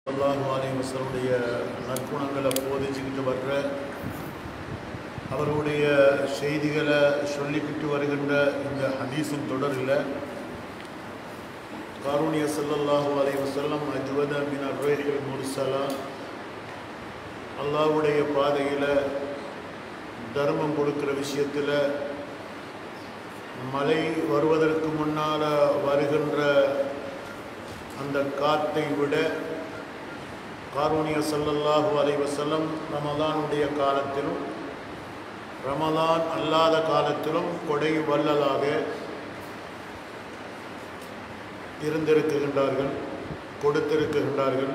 அல்லாஹு அலைவசருடைய நற்குணங்களை போதிச்சுக்கிட்டு வர்ற அவருடைய செய்திகளை சொல்லிக்கிட்டு வருகின்ற இந்த ஹதீஸின் தொடரில் காரூணிய ஸல்லல்லாஹு அலைஹி வஸல்லம் அஜ்வத மின் அர்ரேஹில் முர்சலா அல்லாஹ்வுடைய பாதையில் தர்மம் கொடுக்கிற விஷயத்தில் மழை வருவதற்கு முன்னால் வருகின்ற அந்த காத்தை விட காரூணிய ஸல்லல்லாஹு அலைஹி வஸல்லம் ரமலானுடைய காலத்திலும் ரமலான் அல்லாத காலத்திலும் கொடை வள்ளலாக இருந்திருக்குகின்றார்கள் கொடுத்திருக்குகின்றார்கள்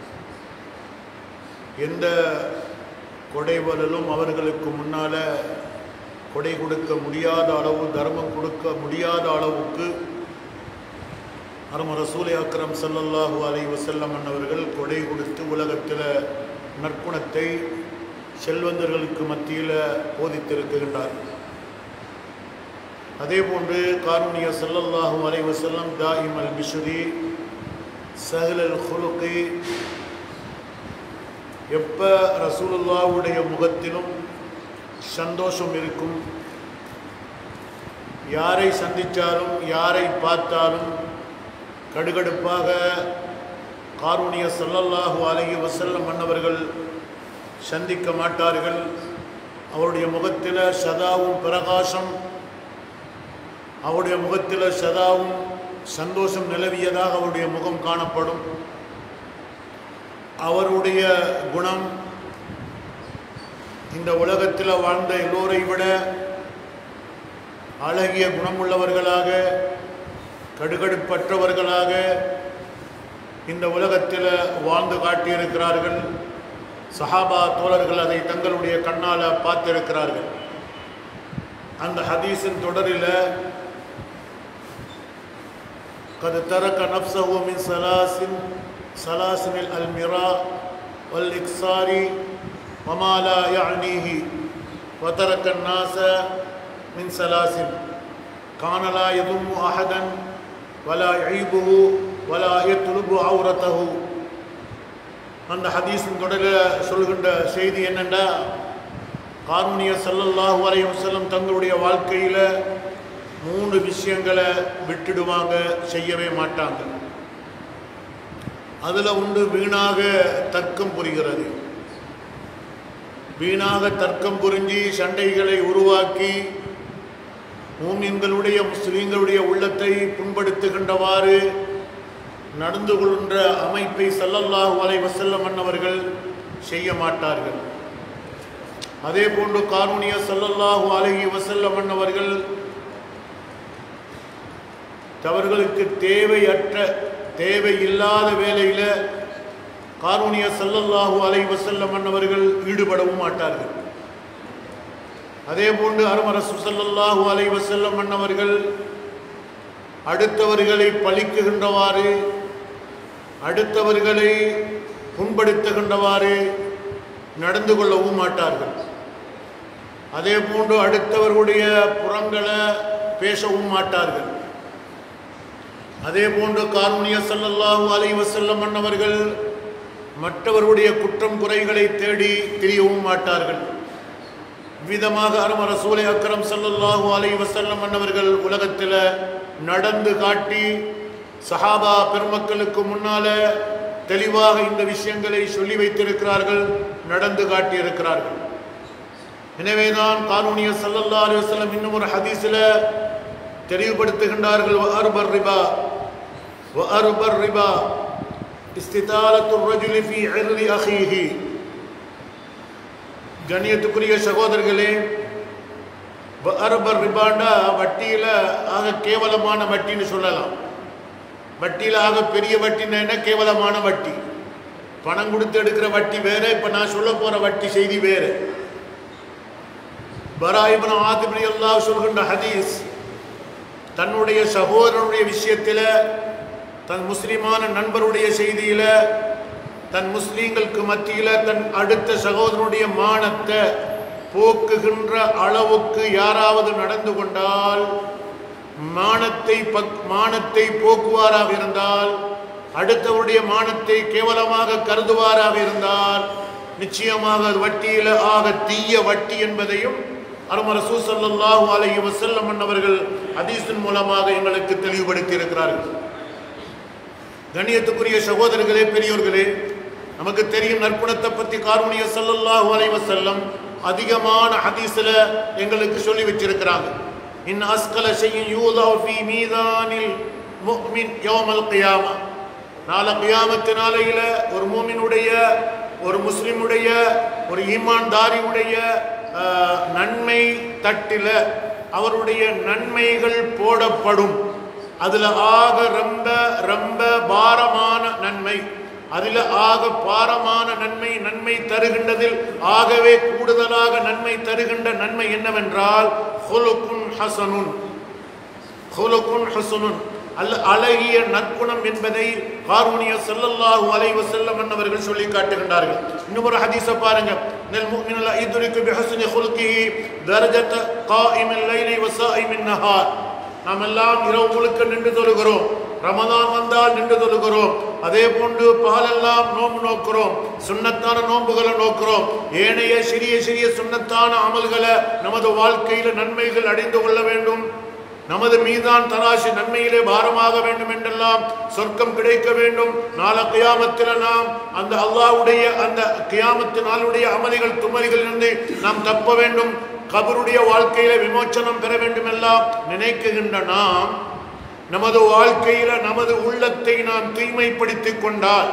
எந்த கொடை வள்ளலும் அவர்களுக்கு முன்னால் கொடை கொடுக்க முடியாத அளவு தர்மம் கொடுக்க முடியாத அளவுக்கு அரும ரசூலை அக்ரம் ஸல்லல்லாஹு அலைஹி வஸல்லம் அன்னவர்கள் கொடை கொடுத்து உலகத்தில் நற்குணத்தை செல்வந்தர்களுக்கு மத்தியில் போதித்திருக்கின்றார் அதே போன்று காரூணிய ஸல்லல்லாஹு அலைஹி வஸல்லம் தாயிம் அல் பிஷுரி சஹல் அல் ஹுலுகி எப்போ ரசூலுல்லாவுடைய முகத்திலும் சந்தோஷம் இருக்கும் யாரை சந்தித்தாலும் யாரை பார்த்தாலும் கடுகடுப்பாக காரூணிய ஸல்லல்லாஹு அலைஹி வஸல்லம் மன்னவர்கள் சந்திக்க மாட்டார்கள் அவருடைய முகத்தில் சதாவும் பிரகாசம் அவருடைய முகத்தில் சதாவும் சந்தோஷம் நிலவியதாக அவருடைய முகம் காணப்படும் அவருடைய குணம் இந்த உலகத்தில் வாழ்ந்த எல்லோரை விட அழகிய குணமுள்ளவர்களாக கடுகடுப்பற்றவர்களாக இந்த உலகத்தில் வாழ்ந்து காட்டியிருக்கிறார்கள் சஹாபா தோழர்கள் அதை தங்களுடைய கண்ணால் பார்த்திருக்கிறார்கள் அந்த ஹதீஸின் தொடரில் قد ترك نفسه من سلاسل سلاسل المراء والإكسار وما لا يعنيه وترك الناس من سلاسل كان لا يضم أحدا ولا يعيبه ولا يطلب عورته அந்த ஹதீஸின் தொடரில் சொல்கின்ற செய்தி என்னென்னா காரூணிய ஸல்லல்லாஹு அலைஹி வஸல்லம் தங்களுடைய வாழ்க்கையில் மூணு விஷயங்களை விட்டுடுவாங்க செய்யவே மாட்டாங்க அதில் உண்டு வீணாக தர்க்கம் புரிகிறது வீணாக தர்க்கம் புரிஞ்சு சண்டைகளை உருவாக்கி மூமின்களுடைய முஸ்லீம்களுடைய உள்ளத்தை புண்படுத்துகின்றவாறு நடந்து கொள்கின்ற அமைப்பை சல்லல்லாஹு அலை வசல்லம் அன்னவர்கள் செய்ய மாட்டார்கள் அதே போன்று காரூணிய சல்லல்லாஹு அலஹி வசல்லம் அன்னவர்கள் தவர்களுக்கு தேவையற்ற தேவை இல்லாத வேலையில் காரூணிய சல்லல்லாஹு அலை வசல்லம் அன்னவர்கள் ஈடுபடவும் மாட்டார்கள் அதே போன்று அருமரசு சல்லல்லாஹு அலை வசல்லம் அன்னவர்கள் அடுத்தவர்களை பழிக்குகின்றவாறு அடுத்தவர்களை புண்படுத்துகின்றவாறு நடந்து கொள்ளவும் மாட்டார்கள் அதே போன்று அடுத்தவர்களுடைய புறங்களை பேசவும் மாட்டார்கள் அதே போன்று காரூணிய சல்லல்லாஹு அலை வசல்லம் அன்னவர்கள் மற்றவருடைய குற்றம் குறைகளை தேடி திரியவும் மாட்டார்கள் விதமாக அரும ரசூலை அக்கரம் சல்லல்லாஹு அலை வசல்லம் அன்னவர்கள் உலகத்தில் நடந்து காட்டி சஹாபா பெருமக்களுக்கு முன்னால தெளிவாக இந்த விஷயங்களை சொல்லி வைத்திருக்கிறார்கள் நடந்து காட்டியிருக்கிறார்கள் எனவேதான் காரூணிய சல்லல்லா அலி வசல்லம் இன்னும் ஒரு ஹதீஸில் தெளிவுபடுத்துகின்றார்கள் அருபர் ரிபா அருபர் ரிபா இஸ்திதாலத்து ரஜுலி ஃபி இர்லி அஹீஹி கண்ணியத்துக்குரிய சகோதரர்களே அரபர் ரிபாண்டா வட்டியில் ஆக கேவலமான வட்டின்னு சொல்லலாம் வட்டியில் ஆக பெரிய வட்டின்னா என்ன கேவலமான வட்டி பணம் கொடுத்து எடுக்கிற வட்டி வேற இப்போ நான் சொல்ல போகிற வட்டி செய்தி வேறு பராயிபன் ஆதிபனி அல்லாஹ் சொல்கின்ற ஹதீஸ் தன்னுடைய சகோதரனுடைய விஷயத்தில் தன் முஸ்லிமான நண்பருடைய செய்தியில் தன் முஸ்லீம்களுக்கு மத்தியில் தன் அடுத்த சகோதரனுடைய மானத்தை போக்குகின்ற அளவுக்கு யாராவது நடந்து கொண்டால் மானத்தை பக் மானத்தை போக்குவாராக இருந்தால் அடுத்தவருடைய மானத்தை கேவலமாக கருதுவாராக இருந்தால் நிச்சயமாக அது வட்டியில ஆக தீய வட்டி என்பதையும் அருமர் சூசல்லாஹு அலைஹி வஸல்லம் அவர்கள் ஹதீஸின் மூலமாக எங்களுக்கு தெளிவுபடுத்தி இருக்கிறார்கள் கண்ணியத்துக்குரிய சகோதரர்களே பெரியோர்களே நமக்கு தெரியும் நற்குணத்தை பத்தி காரூணிய ஸல்லல்லாஹு அலைஹி வஸல்லம் அதிகமான ஹதீஸ்ல எங்களுக்கு சொல்லி வச்சிருக்கிறாங்க இன் அஸ்கல ஷைஇன் யூதா ஃபீ மீதானில் முஃமின் யௌமல் கியாமா நாளை கியாமத்து நாளையில ஒரு மூமினுடைய ஒரு முஸ்லிமுடைய ஒரு ஈமான்தாரியுடைய ஆஹ், நன்மை தட்டில அவருடைய நன்மைகள் போடப்படும் அதுல ஆக ரொம்ப ரொம்ப பாரமான நன்மை அதில் ஆக பாரமான நன்மை நன்மை தருகின்றதில் ஆகவே கூடுதலாக நன்மை தருகின்ற நன்மை என்னவென்றால் ஹுலுக்குன் ஹசனுன் ஹுலுக்குன் ஹசனுன் அல்ல அழகிய நற்குணம் என்பதை காரூணிய ஸல்லல்லாஹு அலைஹி வஸல்லம் அவர்கள் சொல்லி காட்டுகின்றார்கள் இன்னும் ஒரு ஹதீஸை பாருங்க நல் முஃமினு லா யுத்ரிகு பிஹுஸ்னி ஹுல்கிஹி தரஜத காயிமில் லைலி வ சாயிமின் நஹார் நாம் எல்லாம் இரவு முழுக்க நின்று தொழுகிறோம் ரமதான் வந்தால் நின்று தொழுகிறோம் அதே போன்று பகலெல்லாம் நோன்பு நோக்கிறோம் சுண்ணத்தான நோன்புகளை நோக்கிறோம் ஏனைய சிறிய சிறிய சுண்ணத்தான அமல்களை நமது வாழ்க்கையில நன்மைகள் அடைந்து கொள்ள வேண்டும் நமது மீதான் தராசு நன்மையிலே பாரமாக வேண்டும் என்றெல்லாம் சொர்க்கம் கிடைக்க வேண்டும் நாள கியாமத்தில் நாம் அந்த அல்லாஹ்வுடைய அந்த கியாமத்து நாளுடைய அமலிகள் துமலிகளிலிருந்து நாம் தப்ப வேண்டும் கபருடைய வாழ்க்கையில விமோச்சனம் பெற வேண்டும் எல்லாம் நினைக்குகின்ற நாம் நமது வாழ்க்கையில நமது உள்ளத்தை நாம் தூய்மைப்படுத்திக் கொண்டால்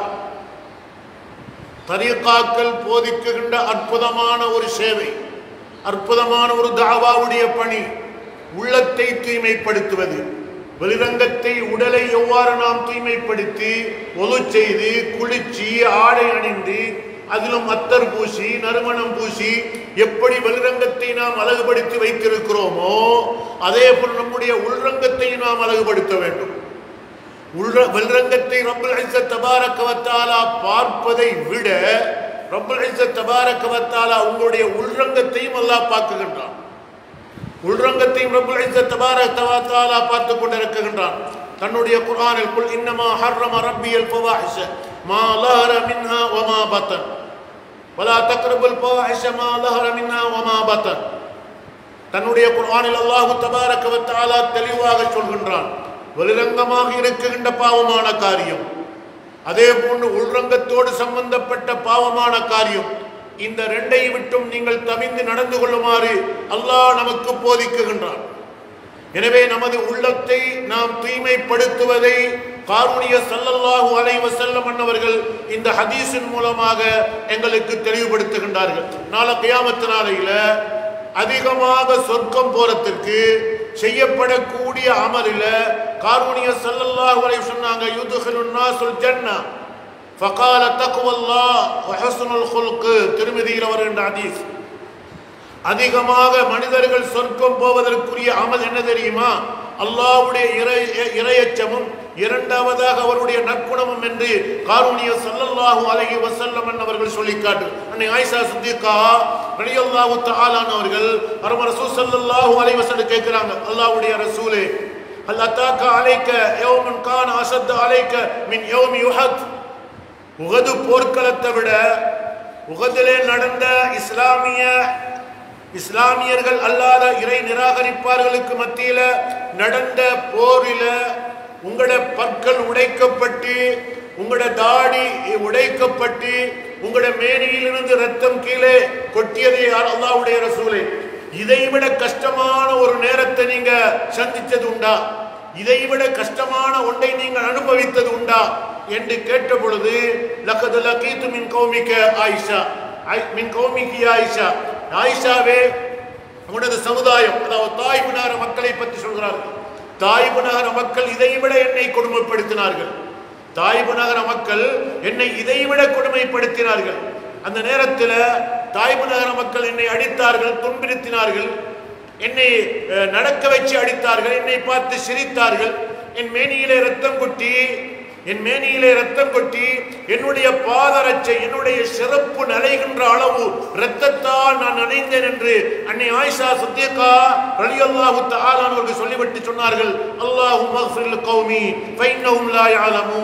தரீக்காக்கள் போதிக்குகின்ற அற்புதமான ஒரு சேவை அற்புதமான ஒரு தாவாவுடைய பணி உள்ளத்தை தூய்மைப்படுத்துவது வெளிரங்கத்தை உடலை எவ்வாறு நாம் தூய்மைப்படுத்தி ஒலு செய்து குளிச்சு ஆடை அணிந்து அதிலும் அத்தர் பூசி நறுமணம் பூசி எப்படி வெளிரங்கத்தை நாம் அழகுபடுத்தி வைத்திருக்கிறோமோ அதே போல் நம்முடைய உள்ரங்கத்தை நாம் அழகுபடுத்த வேண்டும் உள்ர வெளிரங்கத்தை ரப்பல் இஸ்ஸத் தபாரக வ தஆலா பார்ப்பதை விட ரப்பல் இஸ்ஸத் தபாரக வ தஆலா உங்களுடைய உள்ரங்கத்தையும் அல்லாஹ் பார்க்குகின்றான் உள்ரங்கத்தையும் ரப்பல் இஸ்ஸத் தபாரக வ தஆலா பார்த்து கொண்டிருக்கின்றான் தன்னுடைய குர்ஆனில் குல் இன்னமா ஹர்ரம ரப்பியல் ஃபவாஹிஷ மா லஹர மின்ஹா வ மா பத்தன் வலா தக்ரபுல் ஃபவாஹிஷ மா லஹர மின்ஹா வ மா பத்தன் தன்னுடைய குர்ஆனில் அல்லாஹு தபாரக வ தஆலா தெளிவாக சொல்கின்றான் வெளிரங்கமாக இருக்குகின்ற பாவமான காரியம் அதே போன்று உள்ரங்கத்தோடு சம்பந்தப்பட்ட பாவமான காரியம் இந்த ரெண்டை விட்டும் நீங்கள் தவிந்து நடந்து கொள்ளுமாறு அல்லாஹ் நமக்கு போதிக்குகின்றான் எனவே நமது உள்ளத்தை நாம் தூய்மைப்படுத்துவதை காரூணிய ஸல்லல்லாஹு அலைஹி வஸல்லம் அன்னவர்கள் இந்த ஹதீஸின் மூலமாக எங்களுக்கு தெளிவுபடுத்துகின்றார்கள் நாளை கியாமத்து நாளையில அதிகமாக சொர்க்கம் போறதுக்கு செய்யப்படக்கூடிய அமலில காரூணிய ஸல்லல்லாஹு அலைஹி சொன்னாங்க யுதுஹிலுன் நாசுல் ஜன்னா ஃபகால தக்வல்லாஹ் வ ஹுஸ்னுல் குல்க் திருமதியில் வருகின்ற ஹதீஸ் அதிகமாக மனிதர்கள் சொர்க்கம் போவதற்குரிய அமல் என்ன தெரியுமா அல்லாஹ்வுடைய இறை இரையச்சமும் இரண்டாவதாக அவருடைய நற்குணமும் என்று காரூணிய ஸல்லல்லாஹு அலைஹி வஸல்லம் அவர்கள் சொல்லி காட்டு அன்னை ஆயிஷா சித்திகா ரலியல்லாஹு தஆலான் அவர்கள் அரம ரசூல் ஸல்லல்லாஹு அலைஹி வஸல்லம் கேக்குறாங்க அல்லாஹ்வுடைய ரசூலே ஹல் அத்தாக்க அலைக்க யௌமன் கான அஷத் அலைக்க மின் யௌமி யுஹத் உகது போர்க்களத்தை விட உகதிலே நடந்த இஸ்லாமிய இஸ்லாமியர்கள் அல்லாத இறை நிராகரிப்பார்களுக்கு மத்தியில நடந்த போரில உங்களோட பற்கள் உடைக்கப்பட்டு உங்களோட தாடி உடைக்கப்பட்டு உங்களோட மேனியிலிருந்து ரத்தம் கீழே கொட்டியதே யார் அல்லாஹ்வுடைய ரசூலே இதைவிட கஷ்டமான ஒரு நேரத்தை நீங்க சந்தித்தது உண்டா இதைவிட கஷ்டமான ஒன்றை நீங்கள் அனுபவித்தது உண்டா என்று கேட்ட பொழுது லக்கது லக்கீத்து மின் கௌமிக்க ஆயிஷா ஐ- மின் கௌமிக்கு ஆயிஷா ஆயிஷாவே உனது சமுதாயம் அதாவது தாய்வு நகர மக்களை பற்றி சொல்கிறார்கள் தாய்வு நகர மக்கள் இதைவிட என்னை கொடுமைப்படுத்தினார்கள் தாய்வு நகர மக்கள் என்னை இதைவிட கொடுமைப்படுத்தினார்கள் அந்த நேரத்தில் தாய்வு நகர மக்கள் என்னை அடித்தார்கள் துன்புறுத்தினார்கள் என்னை அஹ், நடக்க வச்சு அடித்தார்கள் என்னை பார்த்து சிரித்தார்கள் என் மேனியிலே ரத்தம் கொட்டி என் மேனியிலே ரத்தம் கொட்டி என்னுடைய பாதரட்சை என்னுடைய சிறப்பு நனைகின்ற அளவு இரத்தத்தால் நான் நனைந்தேன் என்று அன்னை ஆயிஷா சத்தியக்கா ரலியல்லாஹு தஆலா அவர்கள் சொல்லிவிட்டு சொன்னார்கள் அல்லாஹும் மக்ஃபிர் கௌமி ஃபைன்னஹும் லா யஅலமூன்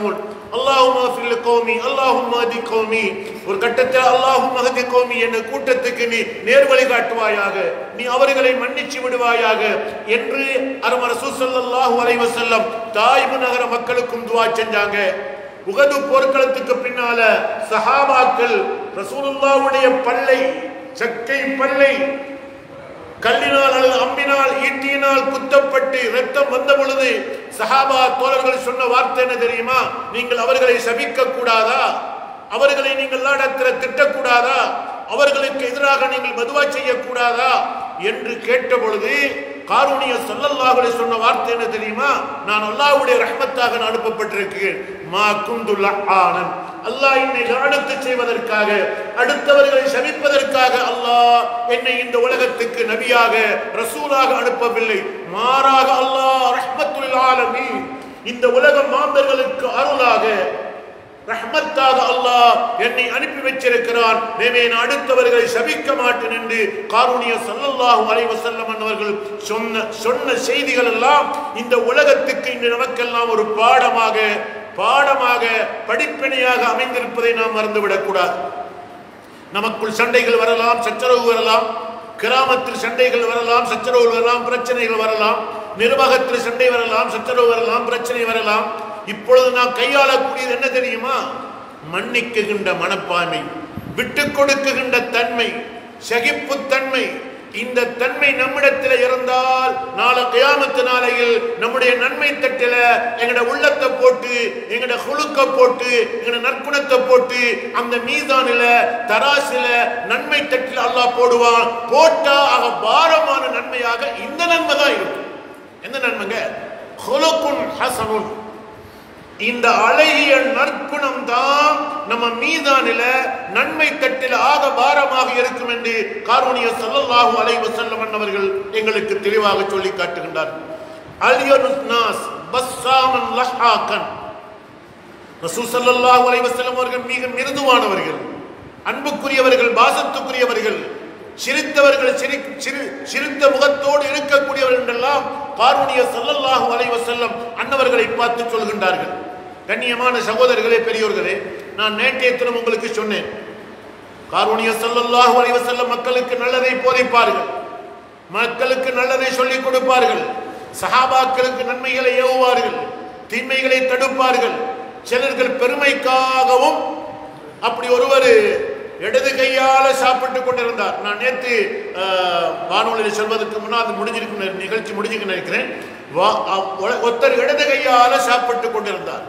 அல்லாஹும் அஃபில் கௌமி அல்லாஹும் அதி கௌமி ஒரு கட்டத்தில் அல்லாஹும் அஹதி கௌமி என்ற கூட்டத்துக்கு நீ நேர் வழி காட்டுவாயாக நீ அவர்களை மன்னிச்சு விடுவாயாக என்று அரும ரசூல் ஸல்லல்லாஹு அலைஹி வஸல்லம் தாய்பு நகர மக்களுக்கும் துவா செஞ்சாங்க உகது போர்க்களத்துக்கு பின்னால சஹாபாக்கள் ரசூலுல்லாவுடைய பல்லை சக்கை பல்லை கல்லினால் அல்லது அம்பினால் ஈட்டியினால் குத்தப்பட்டு ரத்தம் வந்த பொழுது சஹாபா தோழர்கள் சொன்ன வார்த்தை என்ன தெரியுமா நீங்கள் அவர்களை சபிக்க கூடாதா அவர்களை நீங்கள் லாடத்தில திட்டக்கூடாதா அவர்களுக்கு எதிராக நீங்கள் மதுவா செய்யக்கூடாதா என்று கேட்ட பொழுது காரூணிய சொல்லல்லாஹுடைய சொன்ன வார்த்தை என்ன தெரியுமா நான் அல்லாஹ்வுடைய ரஹ்மத்தாக நான் அனுப்பப்பட்டிருக்கிறேன் மா குந்துல் ஆனன் அல்லாஹ் என்னை லானத்து செய்வதற்காக அடுத்தவர்களை சபிப்பதற்காக அல்லாஹ் என்னை இந்த உலகத்துக்கு நபியாக ரசூலாக அனுப்பவில்லை மாறாக அல்லாஹ் ரஹ்மத்துல் ஆலமீன் இந்த உலக மாந்தர்களுக்கு அருளாக ரஹ்மத்தாக அல்லாஹ் என்னை அனுப்பி வச்சிருக்கிறான் எனவே நான் அடுத்தவர்களை சபிக்க மாட்டேன் என்று காரூணிய ஸல்லல்லாஹு அலைஹி வஸல்லம் அவர்கள் சொன்ன சொன்ன செய்திகள் எல்லாம் இந்த உலகத்துக்கு இன்று நமக்கெல்லாம் ஒரு பாடமாக பாடமாக படிப்பினையாக அமைந்திருப்பதை நாம் மறந்துவிடக் கூடாது நமக்குள் சண்டைகள் வரலாம் சச்சரவு வரலாம் கிராமத்தில் சண்டைகள் வரலாம் சச்சரவு வரலாம் பிரச்சனைகள் வரலாம் நிர்வாகத்தில் சண்டை வரலாம் சச்சரவு வரலாம் பிரச்சனை வரலாம் இப்பொழுது நாம் கையாளக்கூடியது என்ன தெரியுமா மன்னிக்குகின்ற மனப்பான்மை விட்டு கொடுக்குகின்ற தன்மை சகிப்புத்தன்மை இந்த தன்மை நம்மிடத்தில் இருந்தால் நாளை கியாமத்து நாளையில் நம்முடைய நன்மை தட்டில எங்கட உள்ளத்தை போட்டு எங்கட குழுக்க போட்டு எங்கட நற்குணத்தை போட்டு அந்த மீதானில தராசில நன்மை தட்டில் அல்லாஹ் போடுவான் போட்டா ஆக பாரமான நன்மையாக இந்த நன்மை தான் இருக்கும் எந்த நன்மைங்க குலுக்குன் ஹசனுன் இந்த அழகிய நற்குணம் தான் நம்ம மீதானில நன்மை தட்டில் ஆக பாரமாக இருக்கும் என்று காரூணிய ஸல்லல்லாஹு அலைஹி வஸல்லம் அவர்கள் எங்களுக்கு தெளிவாக சொல்லி காட்டுகின்றார் அலியனுஸ் நாஸ் பஸ்ஸாமன் லஹாக்கன் ரசூல் ஸல்லல்லாஹு அலைஹி வஸல்லம் அவர்கள் மிக மிருதுவானவர்கள் அன்புக்குரியவர்கள் பாசத்துக்குரியவர்கள் சிரித்தவர்கள் சிரி சிரி சிரித்த முகத்தோடு இருக்கக்கூடியவர்கள் என்றெல்லாம் காரூணிய ஸல்லல்லாஹு அலைஹி வஸல்லம் அன்னவர்களை பார்த்து சொல்கின்றார்கள் கண்ணியமான சகோதரர்களே பெரியோர்களே நான் நேற்றைய தினம் உங்களுக்கு சொன்னேன் காரூணிய ஸல்லல்லாஹு அலைஹி வஸல்லம் மக்களுக்கு நல்லதை போதிப்பார்கள் மக்களுக்கு நல்லதை சொல்லிக் கொடுப்பார்கள் சஹாபாக்களுக்கு நன்மைகளை ஏவுவார்கள் தீமைகளை தடுப்பார்கள் சிலர்கள் பெருமைக்காகவும் அப்படி ஒருவர் இடது கையால சாப்பிட்டு கொண்டிருந்தார் நான் நேற்று அஹ், வானொலியில் சொல்வதற்கு முன்னால் அது முடிஞ்சிருக்கும் நி- நிகழ்ச்சி முடிஞ்சுக்கு நினைக்கிறேன் வா- அ- ஒ- ஒருத்தர் இடது கையால சாப்பிட்டு கொண்டிருந்தார்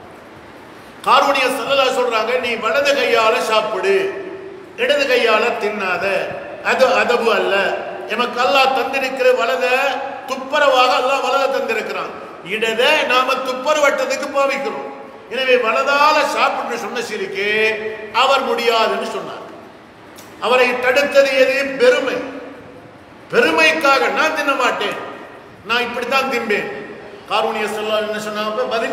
காரூணிய சல்லல்லா சொல்றாங்க நீ வலது கையால சாப்பிடு இடது கையால தின்னாத அது அதபு அல்ல எமக்கு அல்லாஹ் தந்திருக்கிற வலத துப்புரவாக அல்லாஹ் வலத தந்திருக்கிறான் இடத நாம துப்புரவட்டத்துக்கு பாவிக்கிறோம் எனவே வலதால சாப்பிட்டு சொன்ன சிரிக்கு அவர் முடியாதுன்னு சொன்னார் அவரை தடுத்தது எது பெருமை பெருமைக்காக நான் தின்ன மாட்டேன் நான் இப்படித்தான் தின்பேன் காரூணிய சொல்ல என்ன சொன்னாங்க பதில்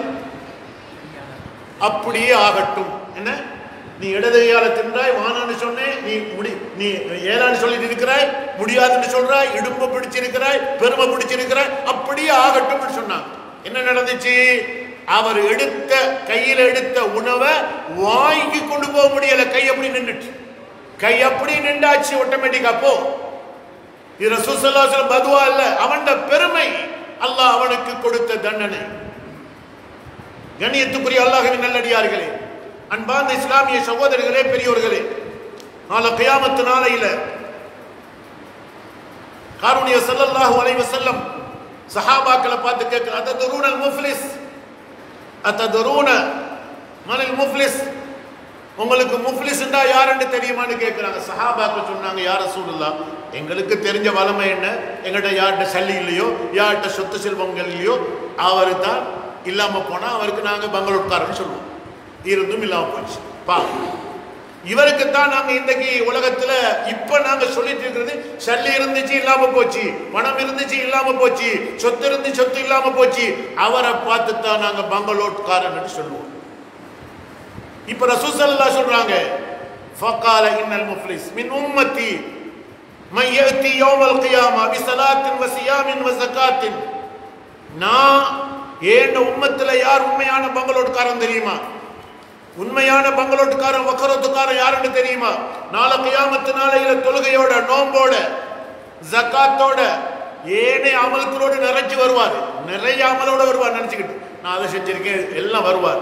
அப்படியே ஆகட்டும் என்ன நீ இடது கையால தின்றாய் வானான்னு சொன்னேன் நீ முடி நீ ஏழான்னு சொல்லிட்டு இருக்கிறாய் முடியாதுன்னு சொல்றாய் இடும்ப பிடிச்சிருக்கிறாய் பெருமை பிடிச்சிருக்கிறாய் அப்படியே ஆகட்டும்னு சொன்னாங்க என்ன நடந்துச்சு அவர் எடுத்த கையில எடுத்த உணவை வாங்கி கொண்டு போக முடியல கை அப்படி நின்றுச்சு கை அப்படி நின்றாச்சு ஆட்டோமேட்டிக்கா போ இது ரசூசல்லாசல் பதுவா இல்ல அவன் பெருமை அல்லாஹ் அவனுக்கு கொடுத்த தண்டனை கண்ணியத்துக்குரிய அல்லாஹ்வின் நல்லடியார்களே அன்பார்ந்த இஸ்லாமிய சகோதரர்களே பெரியோர்களே நாளை கியாமத்து நாளையில காரூணிய ஸல்லல்லாஹு அலைஹி வஸல்லம் சஹாபாக்களை பார்த்து கேட்கிற அததுரூனல் முஃப்லிஸ் அததுரூன மனில் முஃப்லிஸ் உங்களுக்கு முஃப்லிஸ்ண்டா யாருன்னு தெரியுமான்னு கேட்குறாங்க சஹாபாக்கள் சொன்னாங்க யார் ரசூலுல்லா எங்களுக்கு தெரிஞ்ச வளமை என்ன எங்கள்கிட்ட யார்கிட்ட சல்லி இல்லையோ யார்கிட்ட சொத்து செல்வங்கள் இல்லையோ அவர் தான் இல்லாமல் போனால் அவருக்கு நாங்கள் பங்களூர்காரன்னு சொல்லுவோம் இருந்தும் இல்லாமல் போச்சு பா இவருக்கு தான் நாங்க இன்றைக்கு உலகத்துல இப்ப நாங்க சொல்லிட்டு இருக்கிறது சல்லி இருந்துச்சு இல்லாம போச்சு பணம் இருந்துச்சு இல்லாம போச்சு சொத்து இருந்து சொத்து இல்லாம போச்சு அவரை பார்த்து தான் நாங்க பங்களோட்காரன் சொல்லுவோம் இப்ப ரசூசல்லா சொல்றாங்க ஃபகால இன்னல் முஃப்லிஸ் மின் உம்மத்தி من يأتي يوم القيامة بصلاة وصيام وزكاة நான் ஏன் உம்மத்துல யார் உண்மையான பங்களோட்காரன் தெரியுமா உண்மையான பங்களோட்டுக்காரன் வக்கரோத்துக்காரன் யாருன்னு தெரியுமா நாளை கியாமத்து நாளையில தொழுகையோட நோம்போட ஜக்காத்தோட ஏனே அமல்களோடு நிறைஞ்சு வருவார் நிறைய அமலோட வருவார் நினைச்சுக்கிட்டு நான் அதை செஞ்சிருக்கேன் எல்லாம் வருவார்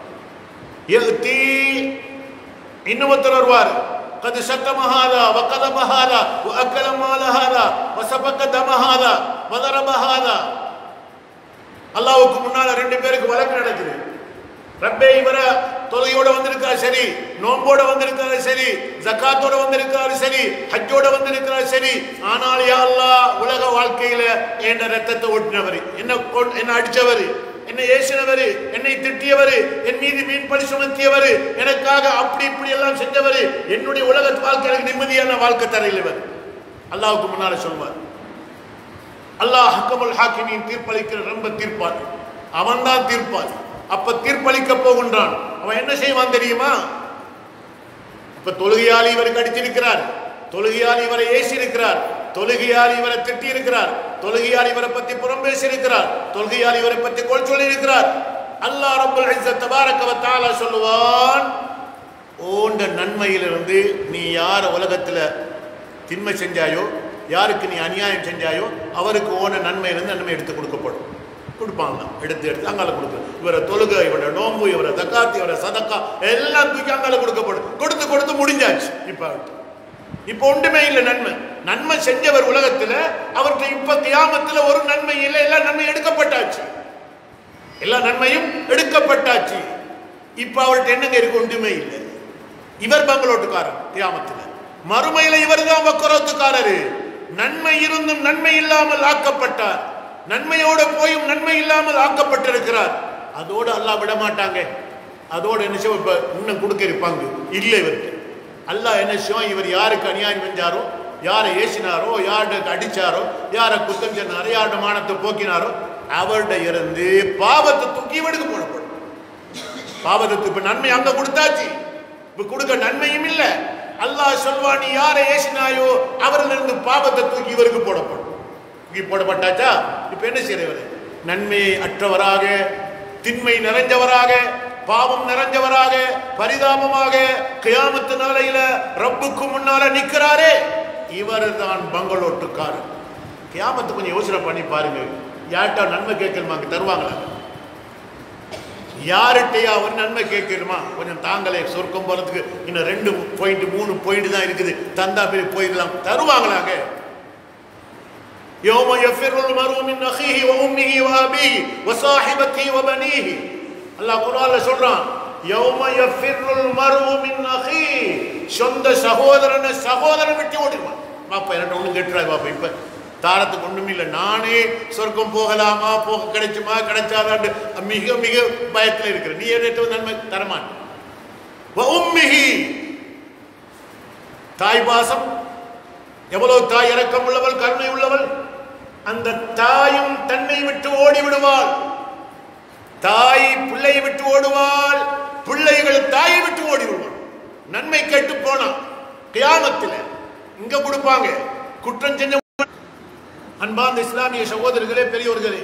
எத்தி இன்னொருத்தர் வருவார் قد شتم هذا وقذف هذا واكل مال هذا وسفك دم هذا وضرب هذا அல்லாஹ்வுக்கு முன்னால ரெண்டு பேருக்கு வழக்கு நடக்குது ரப்பே இவர தொழுகையோட வந்திருக்காரு சரி நோம்போட வந்திருக்காரு சரி ஜக்காத்தோட வந்திருக்காரு சரி ஹஜ்ஜோட வந்திருக்காரு சரி ஆனால் யா அல்லாஹ் உலக வாழ்க்கையில என் ரத்தத்தை ஓட்டினவர் என்ன கொ- என்ன அடிச்சவர் என்னை ஏசினவர் என்னை திட்டியவர் என் மீது மீன் பழி சுமத்தியவர் எனக்காக அப்படி இப்படி எல்லாம் செஞ்சவர் என்னுடைய உலக வாழ்க்கை எனக்கு நிம்மதியான வாழ்க்கை தரையில் இவர் அல்லாஹ்வுக்கு முன்னால சொல்வார் அல்லாஹ் ஹக்கமுல் ஹாக்கிமின் தீர்ப்பளிக்கிற ரொம்ப தீர்ப்பான் அவன் தான் தீர்ப்பான் அப்ப தீர்ப்பளிக்க போகின்றான் அவன் என்ன செய்வான் தெரியுமா இப்ப தொழுகையாளி இவருக்கு அடிச்சிருக்கிறார் தொழுகையாளி இவரை ஏசி இருக்கிறார் தொழுகையாளி இவரை திட்டி இருக்கிறார் தொழுகையாளி இவரை பத்தி புறம் பேசி இருக்கிறார் தொழுகையாளி இவரை பத்தி கோல் சொல்லி இருக்கிறார் அல்லாஹ் ரப்பல் இஸ்ஸத் தபாரக வ தஆலா சொல்லுவான் ஓண்ட நன்மையிலிருந்து நீ யார் உலகத்துல தின்மை செஞ்சாயோ யாருக்கு நீ அநியாயம் செஞ்சாயோ அவருக்கு ஓன நன்மையிலிருந்து நன்மை எடுத்து கொடுக்கப்படும் கொடுப்பாங்க எடுத்து எடுத்து அங்கால கொடுக்கு இவரை தொழுகை இவரை நோம்பு இவரை தக்காத்து இவரை சதக்கா எல்லாம் தூக்கி அங்கால கொடுக்கப்படும் கொடுத்து கொடுத்து முடிஞ்சாச்சு இப்ப இப்ப ஒன்றுமே இல்லை நன்மை நன்மை செஞ்சவர் உலகத்துல அவர்கிட்ட இப்ப கியாமத்துல ஒரு நன்மை இல்லை எல்லா நன்மை எடுக்கப்பட்டாச்சு எல்லா நன்மையும் எடுக்கப்பட்டாச்சு இப்ப அவர்கிட்ட என்னங்க இருக்கு ஒன்றுமே இல்லை இவர் பங்களோட்டுக்காரர் கியாமத்துல மறுமையில இவர் தான் வக்கரோத்துக்காரரு நன்மை இருந்தும் நன்மை இல்லாமல் ஆக்கப்பட்டார் நன்மையோட போயும் நன்மை இல்லாமல் ஆக்கப்பட்டிருக்கிறார் அதோடு அல்லாஹ் விட மாட்டாங்க அதோட என்ன செய்வோம் இப்ப இன்னும் கொடுக்க இருப்பாங்க இல்லை இவருக்கு அல்லாஹ் என்ன செய்வோம் இவர் யாருக்கு அநியாயம் செஞ்சாரோ யாரை ஏசினாரோ யார்கிட்ட அடிச்சாரோ யாரை குத்தம் சொன்னாரோ யார்கிட்ட மானத்தை போக்கினாரோ அவர்கிட்ட இருந்து பாவத்தை தூக்கி இவனுக்கு போடப்படும் பாவத்துக்கு இப்ப நன்மை அங்க கொடுத்தாச்சு இப்ப கொடுக்க நன்மையும் இல்ல அல்லாஹ் சொல்வா நீ யாரை ஏசினாயோ அவரில் இருந்து பாவத்தை தூக்கி இவருக்கு போடப்படும் தூக்கி போடப்பட்டாச்சா இப்ப என்ன செய்யறவர் நன்மை அற்றவராக திண்மை நிறைஞ்சவராக பாவம் நிறைஞ்சவராக பரிதாபமாக கியாமத்து நாளையில ரப்புக்கு முன்னால நிக்கிறாரே இவர் தான் பங்களோட்டுக்காரர் கியாமத்து கொஞ்சம் யோசனை பண்ணி பாருங்க யார்கிட்ட நன்மை கேட்கணுமாங்க தருவாங்களா யார்கிட்டயா ஒரு நன்மை கேட்கணுமா கொஞ்சம் தாங்களே சொர்க்கம் போறதுக்கு இன்னும் ரெண்டு பாயிண்ட் மூணு பாயிண்ட் தான் இருக்குது தந்தா போய் போயிடலாம் தருவாங்களாங்க يوم يفر المرء من اخيه وامه وابيه وصاحبته وبنيه அல்லாஹ் குர்ஆன்ல சொல்றான் யௌம யஃபிருல் மர்உ மின் அஹீ சொந்த சகோதரனை சகோதரன் விட்டு ஓடிடுவான் பாப்பா என்கிட்ட ஒண்ணும் கேட்டுறாய் பாப்பா இப்ப தாரத்துக்கு ஒண்ணும் இல்லை நானே சொர்க்கம் போகலாமா போக கிடைச்சுமா கிடைச்சாதான்னு மிக மிக பயத்துல இருக்கிறேன் நீ என்ன நன்மை தரமான் உம்மிஹி தாய் பாசம் எவ்வளவு தாய் இரக்கம் உள்ளவள் கருணை உள்ளவள் அந்த தாயும் தன்னை விட்டு ஓடி விடுவாள் தாய் பிள்ளையை விட்டு ஓடுவாள் பிள்ளைகள் தாயை விட்டு ஓடி விடுவாள் நன்மை கேட்டு போனா கியாமத்தில் இங்க கொடுப்பாங்க குற்றம் செஞ்ச அன்பார்ந்த இஸ்லாமிய சகோதரர்களே பெரியோர்களே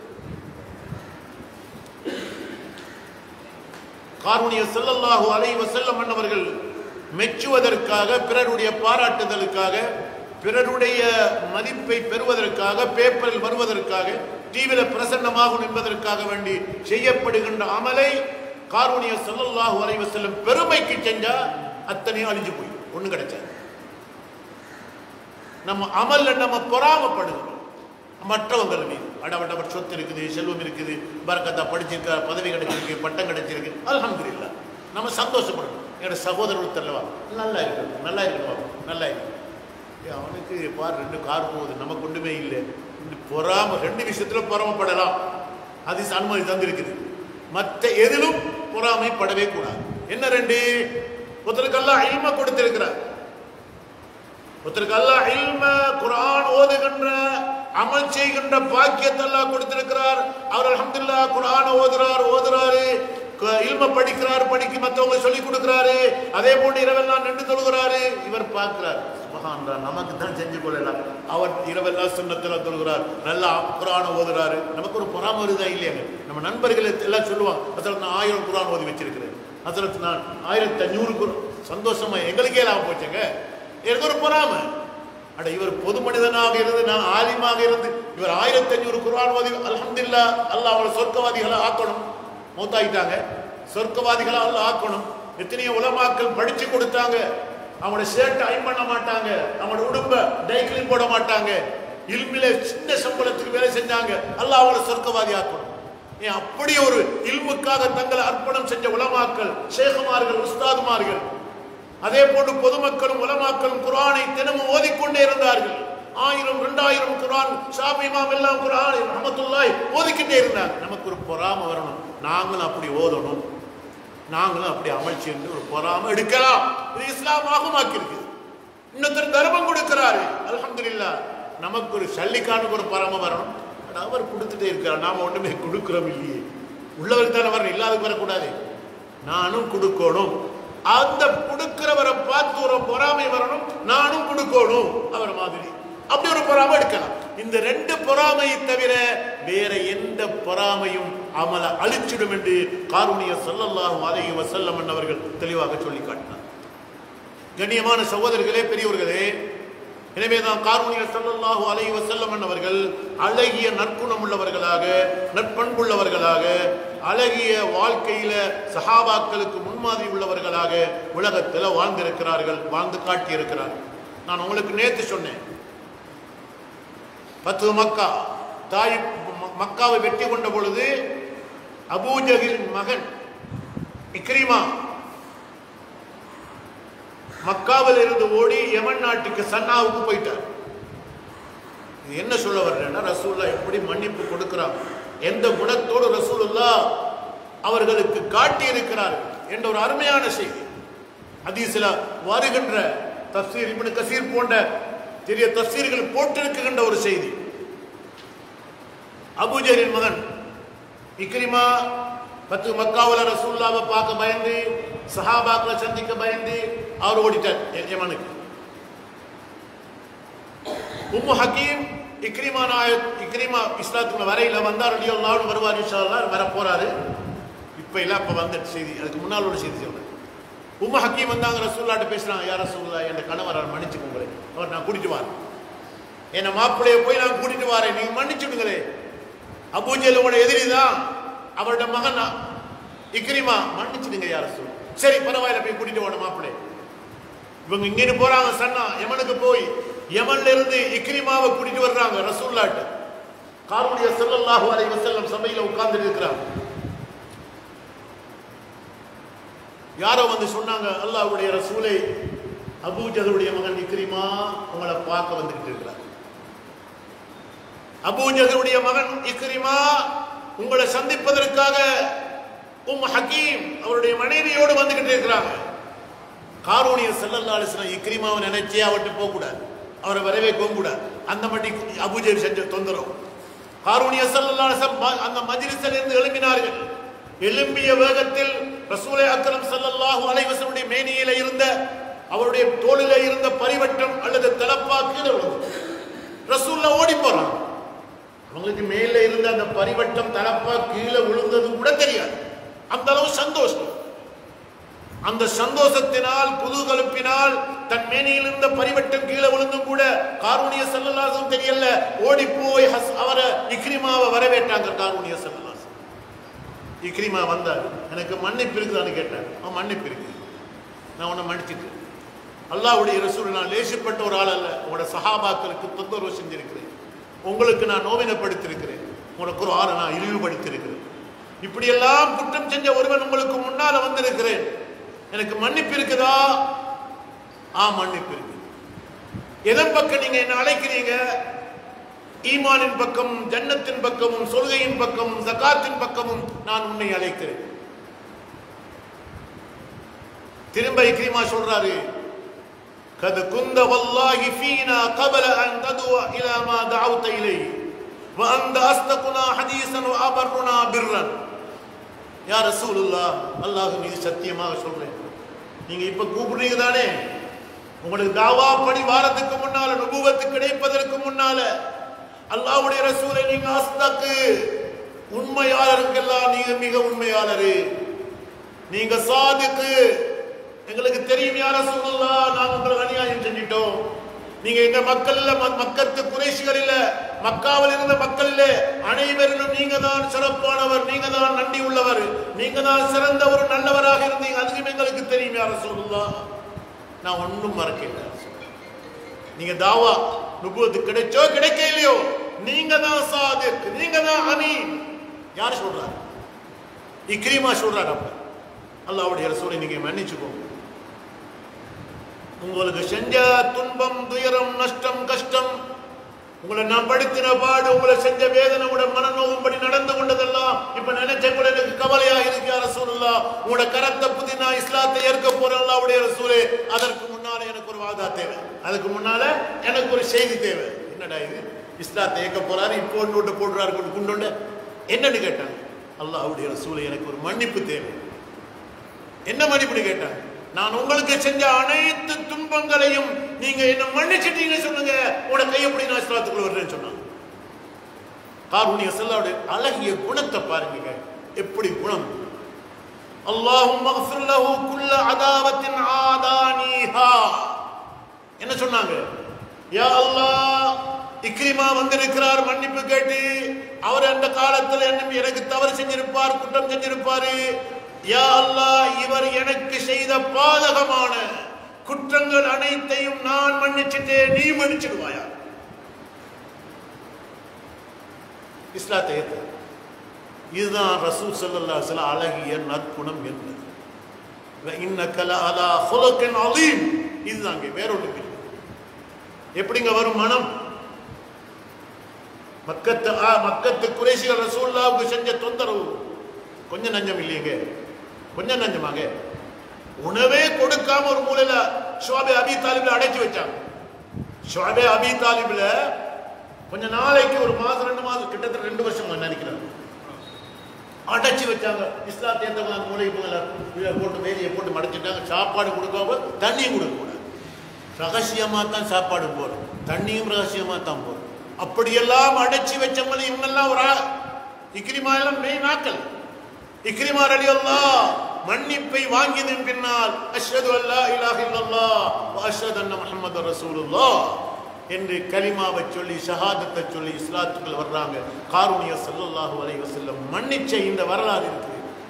காரூணிய ஸல்லல்லாஹு அலைஹி வஸல்லம் அன்னவர்கள் மெச்சுவதற்காக பிறருடைய பாராட்டுதலுக்காக பிறருடைய மதிப்பை பெறுவதற்காக பேப்பரில் வருவதற்காக டிவியில் பிரசன்னமாகும் என்பதற்காக வேண்டி செய்யப்படுகின்ற அமலை காரூணிய ஸல்லல்லாஹு அலைஹி வஸல்லம் பெருமைக்கு செஞ்சா அத்தனையும் அழிஞ்சு போய் ஒண்ணு கிடைச்சாது நம்ம அமல்ல நம்ம பொறாமப்படுகிறோம் மற்றவங்க மீது அடவட்டவர் சொத்து இருக்குது செல்வம் இருக்குது பரக்கத்தா படிச்சிருக்கா பதவி கிடைச்சிருக்கு பட்டம் கிடைச்சிருக்கு அல்ஹம்துலில்லாஹ் நம்ம சந்தோஷப்படணும் என்னோட சகோதரர் தரலவா நல்லா இருக்கணும் நல்லா இருக்கணும் நல்லா இருக்கணும் ஏய், அவனுக்கு பார் ரெண்டு கார் போகுது நமக்கு ஒன்றுமே இல்லை இந்த பொறாம ரெண்டு விஷயத்துல பொறாமப்படலாம் அது அனுமதி தந்திருக்குது மற்ற எதிலும் பொறாமைப்படவே கூடாது என்ன ரெண்டு ஒருத்தருக்கெல்லாம் இல்ம கொடுத்திருக்கிறார் ஒருத்தருக்கு அல்லாஹ் இல்ம குர்ஆன் ஓதுகின்ற அமல் செய்கின்ற பாக்கியத்தை அல்லாஹ் கொடுத்திருக்கிறார் அவர் அல்ஹம்துலில்லாஹ் குர்ஆன் ஓதுறார் ஓதுறாரு க- இல்ம படிக்கிறார் படிக்க மற்றவங்க சொல்லி கொடுக்கிறாரு அதே போன்று இரவெல்லாம் நின்று தொழுகிறாரு இவர் பார்க்கிறார் சுபஹான்ரா நமக்கு தான் செஞ்சு கொள்ளலாம் அவர் இரவெல்லாம் சுண்ணத்தில் தொழுகிறார் நல்லா குர்ஆன் ஓதுறாரு நமக்கு ஒரு பொறாம வருதா இல்லையாங்க நம்ம நண்பர்கள் எல்லாம் சொல்லுவாங்க அசல் நான் ஆயிரம் குர்ஆன் ஓதி வச்சிருக்கிறேன் ஹசரத் நான் ஆயிரத்தி அஞ்சூறு சந்தோஷமா எங்களுக்கே லாபம் போச்சுங்க எனக்கு ஒரு பொறாமை அட இவர் பொது மனிதனாக இருந்து நான் ஆலிமாக இருந்து இவர் ஆயிரத்தி அஞ்சூறு குர்ஆன் ஓதி அல்ஹம்துலில்லா அல்லாஹ் அவளை சொர்க்கவாதிகளை ஆக்கணும் மௌத்தாயிட்டாங்க சொர்க்கவாதிகளை அல்லாஹ் ஆக்கணும் எத்தனையோ உலமாக்கள் படிச்சு கொடுத்தாங்க அவங்களோட ஷர்ட் அயன் பண்ண மாட்டாங்க அவங்களோட உடும்ப டைக்கிளின் போட மாட்டாங்க இல்மில சின்ன சம்பளத்துக்கு வேலை செஞ்சாங்க அல்லாஹ் அவளை சொர்க்கவாதி ஆக்கணும் ஏன் அப்படி ஒரு இல்முக்காக தங்களை அர்ப்பணம் செஞ்ச உலமாக்கள் ஷேகுமார்கள் உஸ்தாதுமார்கள் அதே போன்று பொதுமக்களும் உலமாக்களும் குரானை தினமும் ஓதிக்கொண்டே இருந்தார்கள் ஆயிரம் ரெண்டாயிரம் குரான் ஷாபி இமாம் எல்லாம் குரான் ரஹமத்துல்லாய் ஓதிக்கிட்டே இருந்தாங்க நமக்கு ஒரு பொறாம வரணும் நாங்களும் அப்படி ஓதணும் நாங்களும் அப்படி அமல் செய்து ஒரு பொறாம எடுக்கலாம் இது இஸ்லாம் ஆகுமாக்கி இருக்கு இன்னொருத்தர் தர்மம் கொடுக்கிறாரு அல்ஹம்துலில்லாஹ் நமக்கு ஒரு சல்லிக்கானுக்கு ஒரு பொறாம வரணும் ஆனா அவர் கொடுத்துட்டே இருக்கிறார் நாம ஒண்ணுமே கொடுக்கிறோம் இல்லையே உள்ளவருக்கு தானே வரணும் இல்லாதவருக்கு வரக்கூடாது நானும் கொடுக்கணும் அந்த கொடுக்கிறவரை பார்த்து ஒரு பொறாமை வரணும் நானும் கொடுக்கணும் அவர் மாதிரி அப்படி ஒரு பொறாமை எடுக்கலாம் இந்த ரெண்டு பொறாமையை தவிர வேற எந்த பொறாமையும் அமல அழிச்சிடும் என்று காருணிய ஸல்லல்லாஹு அலைஹி வஸல்லம் அவர்கள் தெளிவாக சொல்லி காட்டினார் கண்ணியமான சகோதரர்களே பெரியவர்களே எனவே தான் காரூணியர் ஸல்லல்லாஹு அலைஹி வஸல்லம் அவர்கள் அழகிய நற்குணம் உள்ளவர்களாக நற்பண்புள்ளவர்களாக அழகிய வாழ்க்கையில சஹாபாக்களுக்கு முன்மாதிரி உள்ளவர்களாக உலகத்தில் வாழ்ந்திருக்கிறார்கள் வாழ்ந்து காட்டியிருக்கிறார்கள் நான் உங்களுக்கு நேத்து சொன்னேன் பத்து மக்கா தாய் ம- மக்காவை வெற்றி கொண்ட பொழுது அபூஜகில் மகன் இக்ரிமா மக்காவில் இருந்து ஓடி யமன் நாட்டுக்கு சன்னாவுக்கு போயிட்டார் இது என்ன சொல்ல வர்றேன்னா ரசூல்லா எப்படி மன்னிப்பு கொடுக்கிறாங்க எந்த குணத்தோடு ரசூலுல்லா அவர்களுக்கு காட்டி இருக்கிறார்கள் என்ற ஒரு அருமையான செய்தி ஹதீஸ்ல வருகின்ற தஃசீர் இப்னு கசீர் போன்ற பெரிய தஃசீர்கள் போட்டிருக்கின்ற ஒரு செய்தி அபூஜரின் மகன் இக்ரிமா பத்து மக்காவில் ரசூல்லாவை பார்க்க பயந்து சஹாபாக்களை சந்திக்க பயந்து அவர் ஓடிட்டார் எ- யமனுக்கு உம்மு ஹக்கீம் இக்ரிமா நாயக் இக்ரிமா இஸ்லாத்துக்குள்ள வரையில வந்தார் ரலியல்லாஹு வருவார் இன்ஷா அல்லாஹ் வர போறாரு இப்ப இல்ல அப்ப வந்த செய்தி அதுக்கு முன்னால் ஒரு செய்தி சொல்றேன் உம்மு ஹக்கீம் வந்தாங்க ரசூல்லாட்ட பேசுறாங்க யார் ரசூல்லா என் கணவரார் மன்னிச்சுக்கோங்களே அவர் நான் கூட்டிட்டு வரேன் என்ன மாப்பிள்ளைய போய் நான் கூட்டிட்டு வரேன் நீங்க மன்னிச்சுடுங்களே அபூஜலோட எதிரி தான் அவரோட மகன் இக்ரிமா மன்னிச்சுடுங்க யார் ரசூல் சரி பரவாயில்ல போய் கூட்டிட்டு போன மாப்பிள்ளை இவங்க இங்கிருந்து போறாங்க சன்னா யமனுக்கு போய் யமன்ல இருந்து இக்ரிமாவை கூட்டிட்டு வர்றாங்க ரசூல்லாட்ட காரூணிய ஸல்லல்லாஹு அலைஹி வஸல்லம் சபையில உட்கார்ந்து இருக்கிறாங்க யாரோ வந்து சொன்னாங்க அல்லாஹ்வுடைய ரசூலை அபூஜலுடைய மகன் இக்ரிமா உங்களை பார்க்க வந்துகிட்டு இருக்கிறார் அபூஜலுடைய மகன் இக்ரிமா உங்களை சந்திப்பதற்காக உம் ஹக்கீம் அவருடைய மனைவியோடு வந்துகிட்டு இருக்கிறாங்க காரூணிய செல்லல்லா அலிஸ்லாம் இக்ரிமாவை நினைச்சே அவர்கிட்ட போகக்கூடாது அவரை வரவேற்கவும் கூடாது அந்த மட்டி அபூஜல் செஞ்ச தொந்தரவு காரூணிய செல்லல்லா அலிஸ்லாம் ம- அந்த மஜ்லிஸில் இருந்து எழும்பினார்கள் எழும்பிய வேகத்தில் ரசூலை அக்ரம் ஸல்லல்லாஹு அலைஹி வஸல்லுடைய மேனியில இருந்த அவருடைய தோளில இருந்த பரிவட்டம் அல்லது தலப்பா கீழே விழுந்தது ரசூல்லா ஓடி போறாங்க அவங்களுக்கு மேல இருந்த அந்த பரிவட்டம் தலப்பா கீழே விழுந்தது கூட தெரியாது அந்த அளவு சந்தோஷம் அந்த சந்தோஷத்தினால் குதூகலிப்பினால் தன் மேனியில் இருந்த பரிவட்டம் கீழே விழுந்தும் கூட காரூணிய செல்லலாசும் தெரியல ஓடி போய் ஹஸ் அவரை இக்ரிமாவை வரவேற்றாங்க காரூணிய செல்லலாசு இக்ரிமா வந்தார் எனக்கு மன்னிப்பு இருக்குதான்னு கேட்டார் அவன் மன்னிப்பு இருக்கு நான் உன்னை மன்னிச்சிட்டு அல்லாஹ்வுடைய ரசூல் நான் லேசிப்பட்ட ஒரு ஆள் அல்ல உங்களோட சஹாபாக்களுக்கு தொந்தரவு செஞ்சிருக்கிறேன் உங்களுக்கு நான் நோவினப்படுத்திருக்கிறேன் உனக்கு ஒரு ஆளை நான் இழிவுபடுத்தியிருக்கிறேன் இப்படியெல்லாம் குற்றம் செஞ்ச ஒருவன் உங்களுக்கு முன்னால வந்திருக்கிறேன் எனக்கு மன்னிப்பு இருக்குதா ஆ மன்னிப்பு இருக்கு எதன் பக்கம் நீங்க என்ன அழைக்கிறீங்க ஈமானின் பக்கமும் ஜன்னத்தின் பக்கமும் சொல்கையின் பக்கமும் ஜகாத்தின் பக்கமும் நான் உன்னை அழைக்கிறேன் திரும்ப இக்ரிமா சொல்றாரு قد كنت والله فينا قبل أن تدعو إلى ما دعوت إليه وأنت أصدقنا حديثا وأبرنا برا யா ரசூலுல்லா அல்லாஹ் மீது சத்தியமாக சொல்றேன் நீங்க இப்ப கூப்பிடுறீங்க தானே உங்களுக்கு தாவா படி வாரத்துக்கு முன்னால நுபுவத்து கிடைப்பதற்கு முன்னால அல்லாஹ்வுடைய ரசூலை நீங்க அஸ்தக்கு உண்மையாளருக்கெல்லாம் நீங்க மிக உண்மையாளரு நீங்க சாதுக்கு எங்களுக்கு தெரியும் யார சொல்லலாம் நாங்க உங்களுக்கு அநியாயம் செஞ்சிட்டோம் நீங்க எங்க மக்கள் இல்ல ம- மக்கத்து குறைஷிகள் இல்ல மக்காவில் இருந்த மக்கள் இல்ல அனைவரிலும் நீங்க தான் சிறப்பானவர் நீங்க தான் நன்றி உள்ளவர் நீங்க தான் சிறந்த ஒரு நல்லவராக இருந்தீங்க அதுக்கும் எங்களுக்கு தெரியும் யார சொல்லலாம் நான் ஒன்றும் மறக்கல நீங்க தாவா நுபுவத்து கிடைச்சோ கிடைக்க இல்லையோ நீங்க தான் சாதிக் நீங்க தான் அமீன் யார் சொல்றாரு இக்ரீமா சொல்றாரு அப்ப அல்லாவுடைய ரசூலை நீங்க மன்னிச்சுக்கோங்க உங்களுக்கு செஞ்ச துன்பம் துயரம் நஷ்டம் கஷ்டம் உங்களை நான் படுத்தின பாடு உங்களை செஞ்ச வேதனை உங்களோட மனநோவும்படி நடந்து கொண்டதெல்லாம் இப்ப நினைச்ச கூட எனக்கு கவலையா இருக்கு யார சொல்லலாம் உங்களோட கரத்தை புதி நான் இஸ்லாத்தை ஏற்க போறேன் அல்லாவுடைய ரசூலே அதற்கு முன்னால எனக்கு ஒரு வாதா தேவை அதுக்கு முன்னால எனக்கு ஒரு செய்தி தேவை என்னடா இது இஸ்லாத்தை ஏற்க போறாரு இப்போ ஒன்று விட்டு போடுறாரு கொண்டு குண்டோண்ட என்னன்னு கேட்டாங்க அல்லாஹ்வுடைய ரசூலே எனக்கு ஒரு மன்னிப்பு தேவை என்ன மன்னிப்புன்னு கேட்டாங்க நான் உங்களுக்கு செஞ்ச அனைத்து துன்பங்களையும் நீங்க என்ன மன்னிச்சிட்டீங்க சொல்லுங்க உங்களோட கையப்படி நான் இஸ்லாத்துக்குள்ள வர்றேன்னு சொன்னாங்க காரூணிய செல்லாவுடைய அழகிய குணத்தை பாருங்க எப்படி குணம் அல்லாஹும் மக்ஃபிர் லஹு குல்ல அதாவத்தின் ஆதானீஹா என்ன சொன்னாங்க யா அல்லாஹ் இக்ரிமா வந்திருக்கிறார் மன்னிப்பு கேட்டு அவர் அந்த காலத்தில் என்ன எனக்கு தவறு செஞ்சிருப்பார் குற்றம் செஞ்சிருப்பாரு யா அல்லாஹ் இவர் எனக்கு செய்த பாதகமான குற்றங்கள் அனைத்தையும் நான் மன்னிச்சிட்டேன் நீ மன்னிச்சிடுவாயா இஸ்லாத்தை ஏத்து இதுதான் ரசூல் ஸல்லல்லாஹு அலைஹி வஸல்லம் அழகிய நற்குணம் என்பது இன்னக லஅலா ஹுலுகின் அலீம் இதுதாங்க வேற ஒன்று இல்லை எப்படிங்க வரும் மனம் மக்கத்து ஆ, மக்கத்து குறைசிகள் ரசூல்லாவுக்கு செஞ்ச தொந்தரவு கொஞ்சம் நஞ்சம் இல்லையங்க கொஞ்சம் நஞ்சமாங்க உணவே கொடுக்காம ஒரு மூலையில ஷுவாபே அபி தாலிப்ல அடைச்சு வச்சாங்க ஷுவாபே அபி தாலிப்ல கொஞ்ச நாளைக்கு ஒரு மாசம் ரெண்டு மாசம் கிட்டத்தட்ட ரெண்டு வருஷம் நினைக்கிறாங்க அடைச்சு வச்சாங்க இஸ்லாத்தை ஏற்றவங்க அந்த மூலைக்கு போகல இதை போட்டு வேதியை போட்டு மடைச்சிட்டாங்க சாப்பாடு கொடுக்காம தண்ணியும் கொடுக்கக்கூடாது ரகசியமா தான் சாப்பாடு போறோம் தண்ணியும் ரகசியமா தான் போறோம் அப்படியெல்லாம் அடைச்சு வச்சவங்க இவங்கெல்லாம் ஒரு ஆ- இக்ரிமா எல்லாம் மெயின் ஆக்கல் இக்ரிமா அலி அல்லாஹ் மன்னிப்பை வாங்கியதன் பின்னால் அஷ்ஹது அல்லா இலாஹ இல்லல்லாஹ் வ அஷ்ஹது அன்ன முஹம்மது ரசூலுல்லாஹ் என்று கலிமாவை சொல்லி ஷஹாதத்தை சொல்லி இஸ்லாத்துக்குள்ள வர்றாங்க காரூணிய ஸல்லல்லாஹு அலைஹி வஸல்லம் மன்னிச்ச இந்த வரலாறு இருக்கு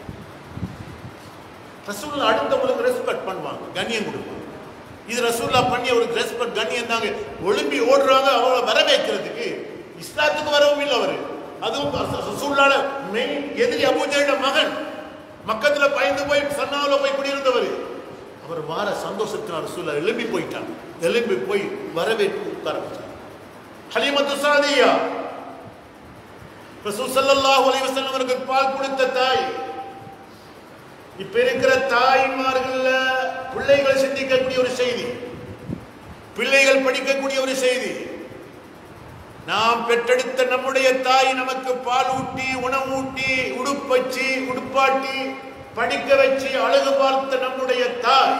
ரசூல்லா அடுத்தவங்களுக்கு ரெஸ்பெக்ட் பண்ணுவாங்க கண்ணியம் கொடுப்பாங்க இது ரசூல்லா பண்ணி அவருக்கு ரெஸ்பெக்ட் கண்ணியம் தாங்க ஒளிம்பி ஓடுறாங்க அவங்கள வரவேற்கிறதுக்கு இஸ்லாத்துக்கு வரவும் இல்லை அவரு அதுவும் ரச- ரசூல்லால மெயின் எதிரி அபூஜையோட மகன் மக்கத்துல பயந்து போய் சன்னாவில் போய் குடியிருந்தவர் அவர் வார சந்தோஷத்தினால் ரசூல்லா எழும்பி போயிட்டாங்க எழும்பி போய் வரவேற்று உட்கார வச்சாங்க ஹலிமத்து சாதியா ரசூல் ஸல்லல்லாஹு அலைஹி வஸல்லம் அவருக்கு பால் கொடுத்த தாய் இப்ப இருக்கிற தாய்மார்கள்ல பிள்ளைகள் சிந்திக்கக்கூடிய ஒரு செய்தி பிள்ளைகள் படிக்கக்கூடிய ஒரு செய்தி நாம் பெற்றெடுத்த நம்முடைய தாய் நமக்கு பால் ஊட்டி உணவூட்டி உடுப்பச்சு உடுப்பாட்டி படிக்க வச்சு அழகு பார்த்த நம்முடைய தாய்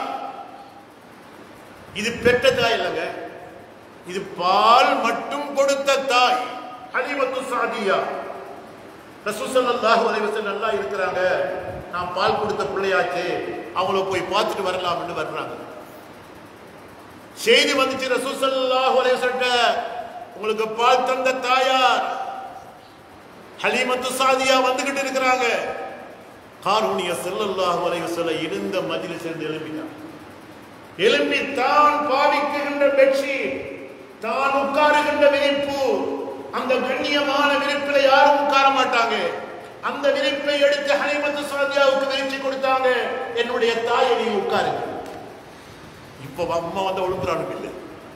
இது பெற்ற தாய் இல்லைங்க இது பால் மட்டும் கொடுத்த தாய் ஹலிமத்து சாதியா ரசூசல்லாஹு அலைஹி வஸல்லம் நல்லா இருக்கிறாங்க நான் பால் கொடுத்த பிள்ளையாச்சு அவங்கள போய் பார்த்துட்டு வரலாம்னு வர்றாங்க செய்தி வந்துச்சு ரசூசல்லாஹு அலைஹி வஸல்லம் உங்களுக்கு பால் தந்த தாயார் ஹலீமத்து சாதியா வந்துகிட்டு இருக்கிறாங்க காரூணிய ஸல்லல்லாஹு அலைஹி வஸல்லம் இருந்த மதில சேர்ந்து எழும்பினார் எழும்பி தான் பாவிக்குகின்ற பெட்ஷீட் தான் உட்காருகின்ற விரிப்பு அந்த கண்ணியமான விரிப்பில யாரும் உட்கார மாட்டாங்க அந்த விரிப்பை எடுத்து ஹனிமத்து சாதியாவுக்கு விரிச்சு கொடுத்தாங்க என்னுடைய தாயை நீ உட்காருங்க இப்ப அம்மா வந்து ஒழுங்குறானு இல்லை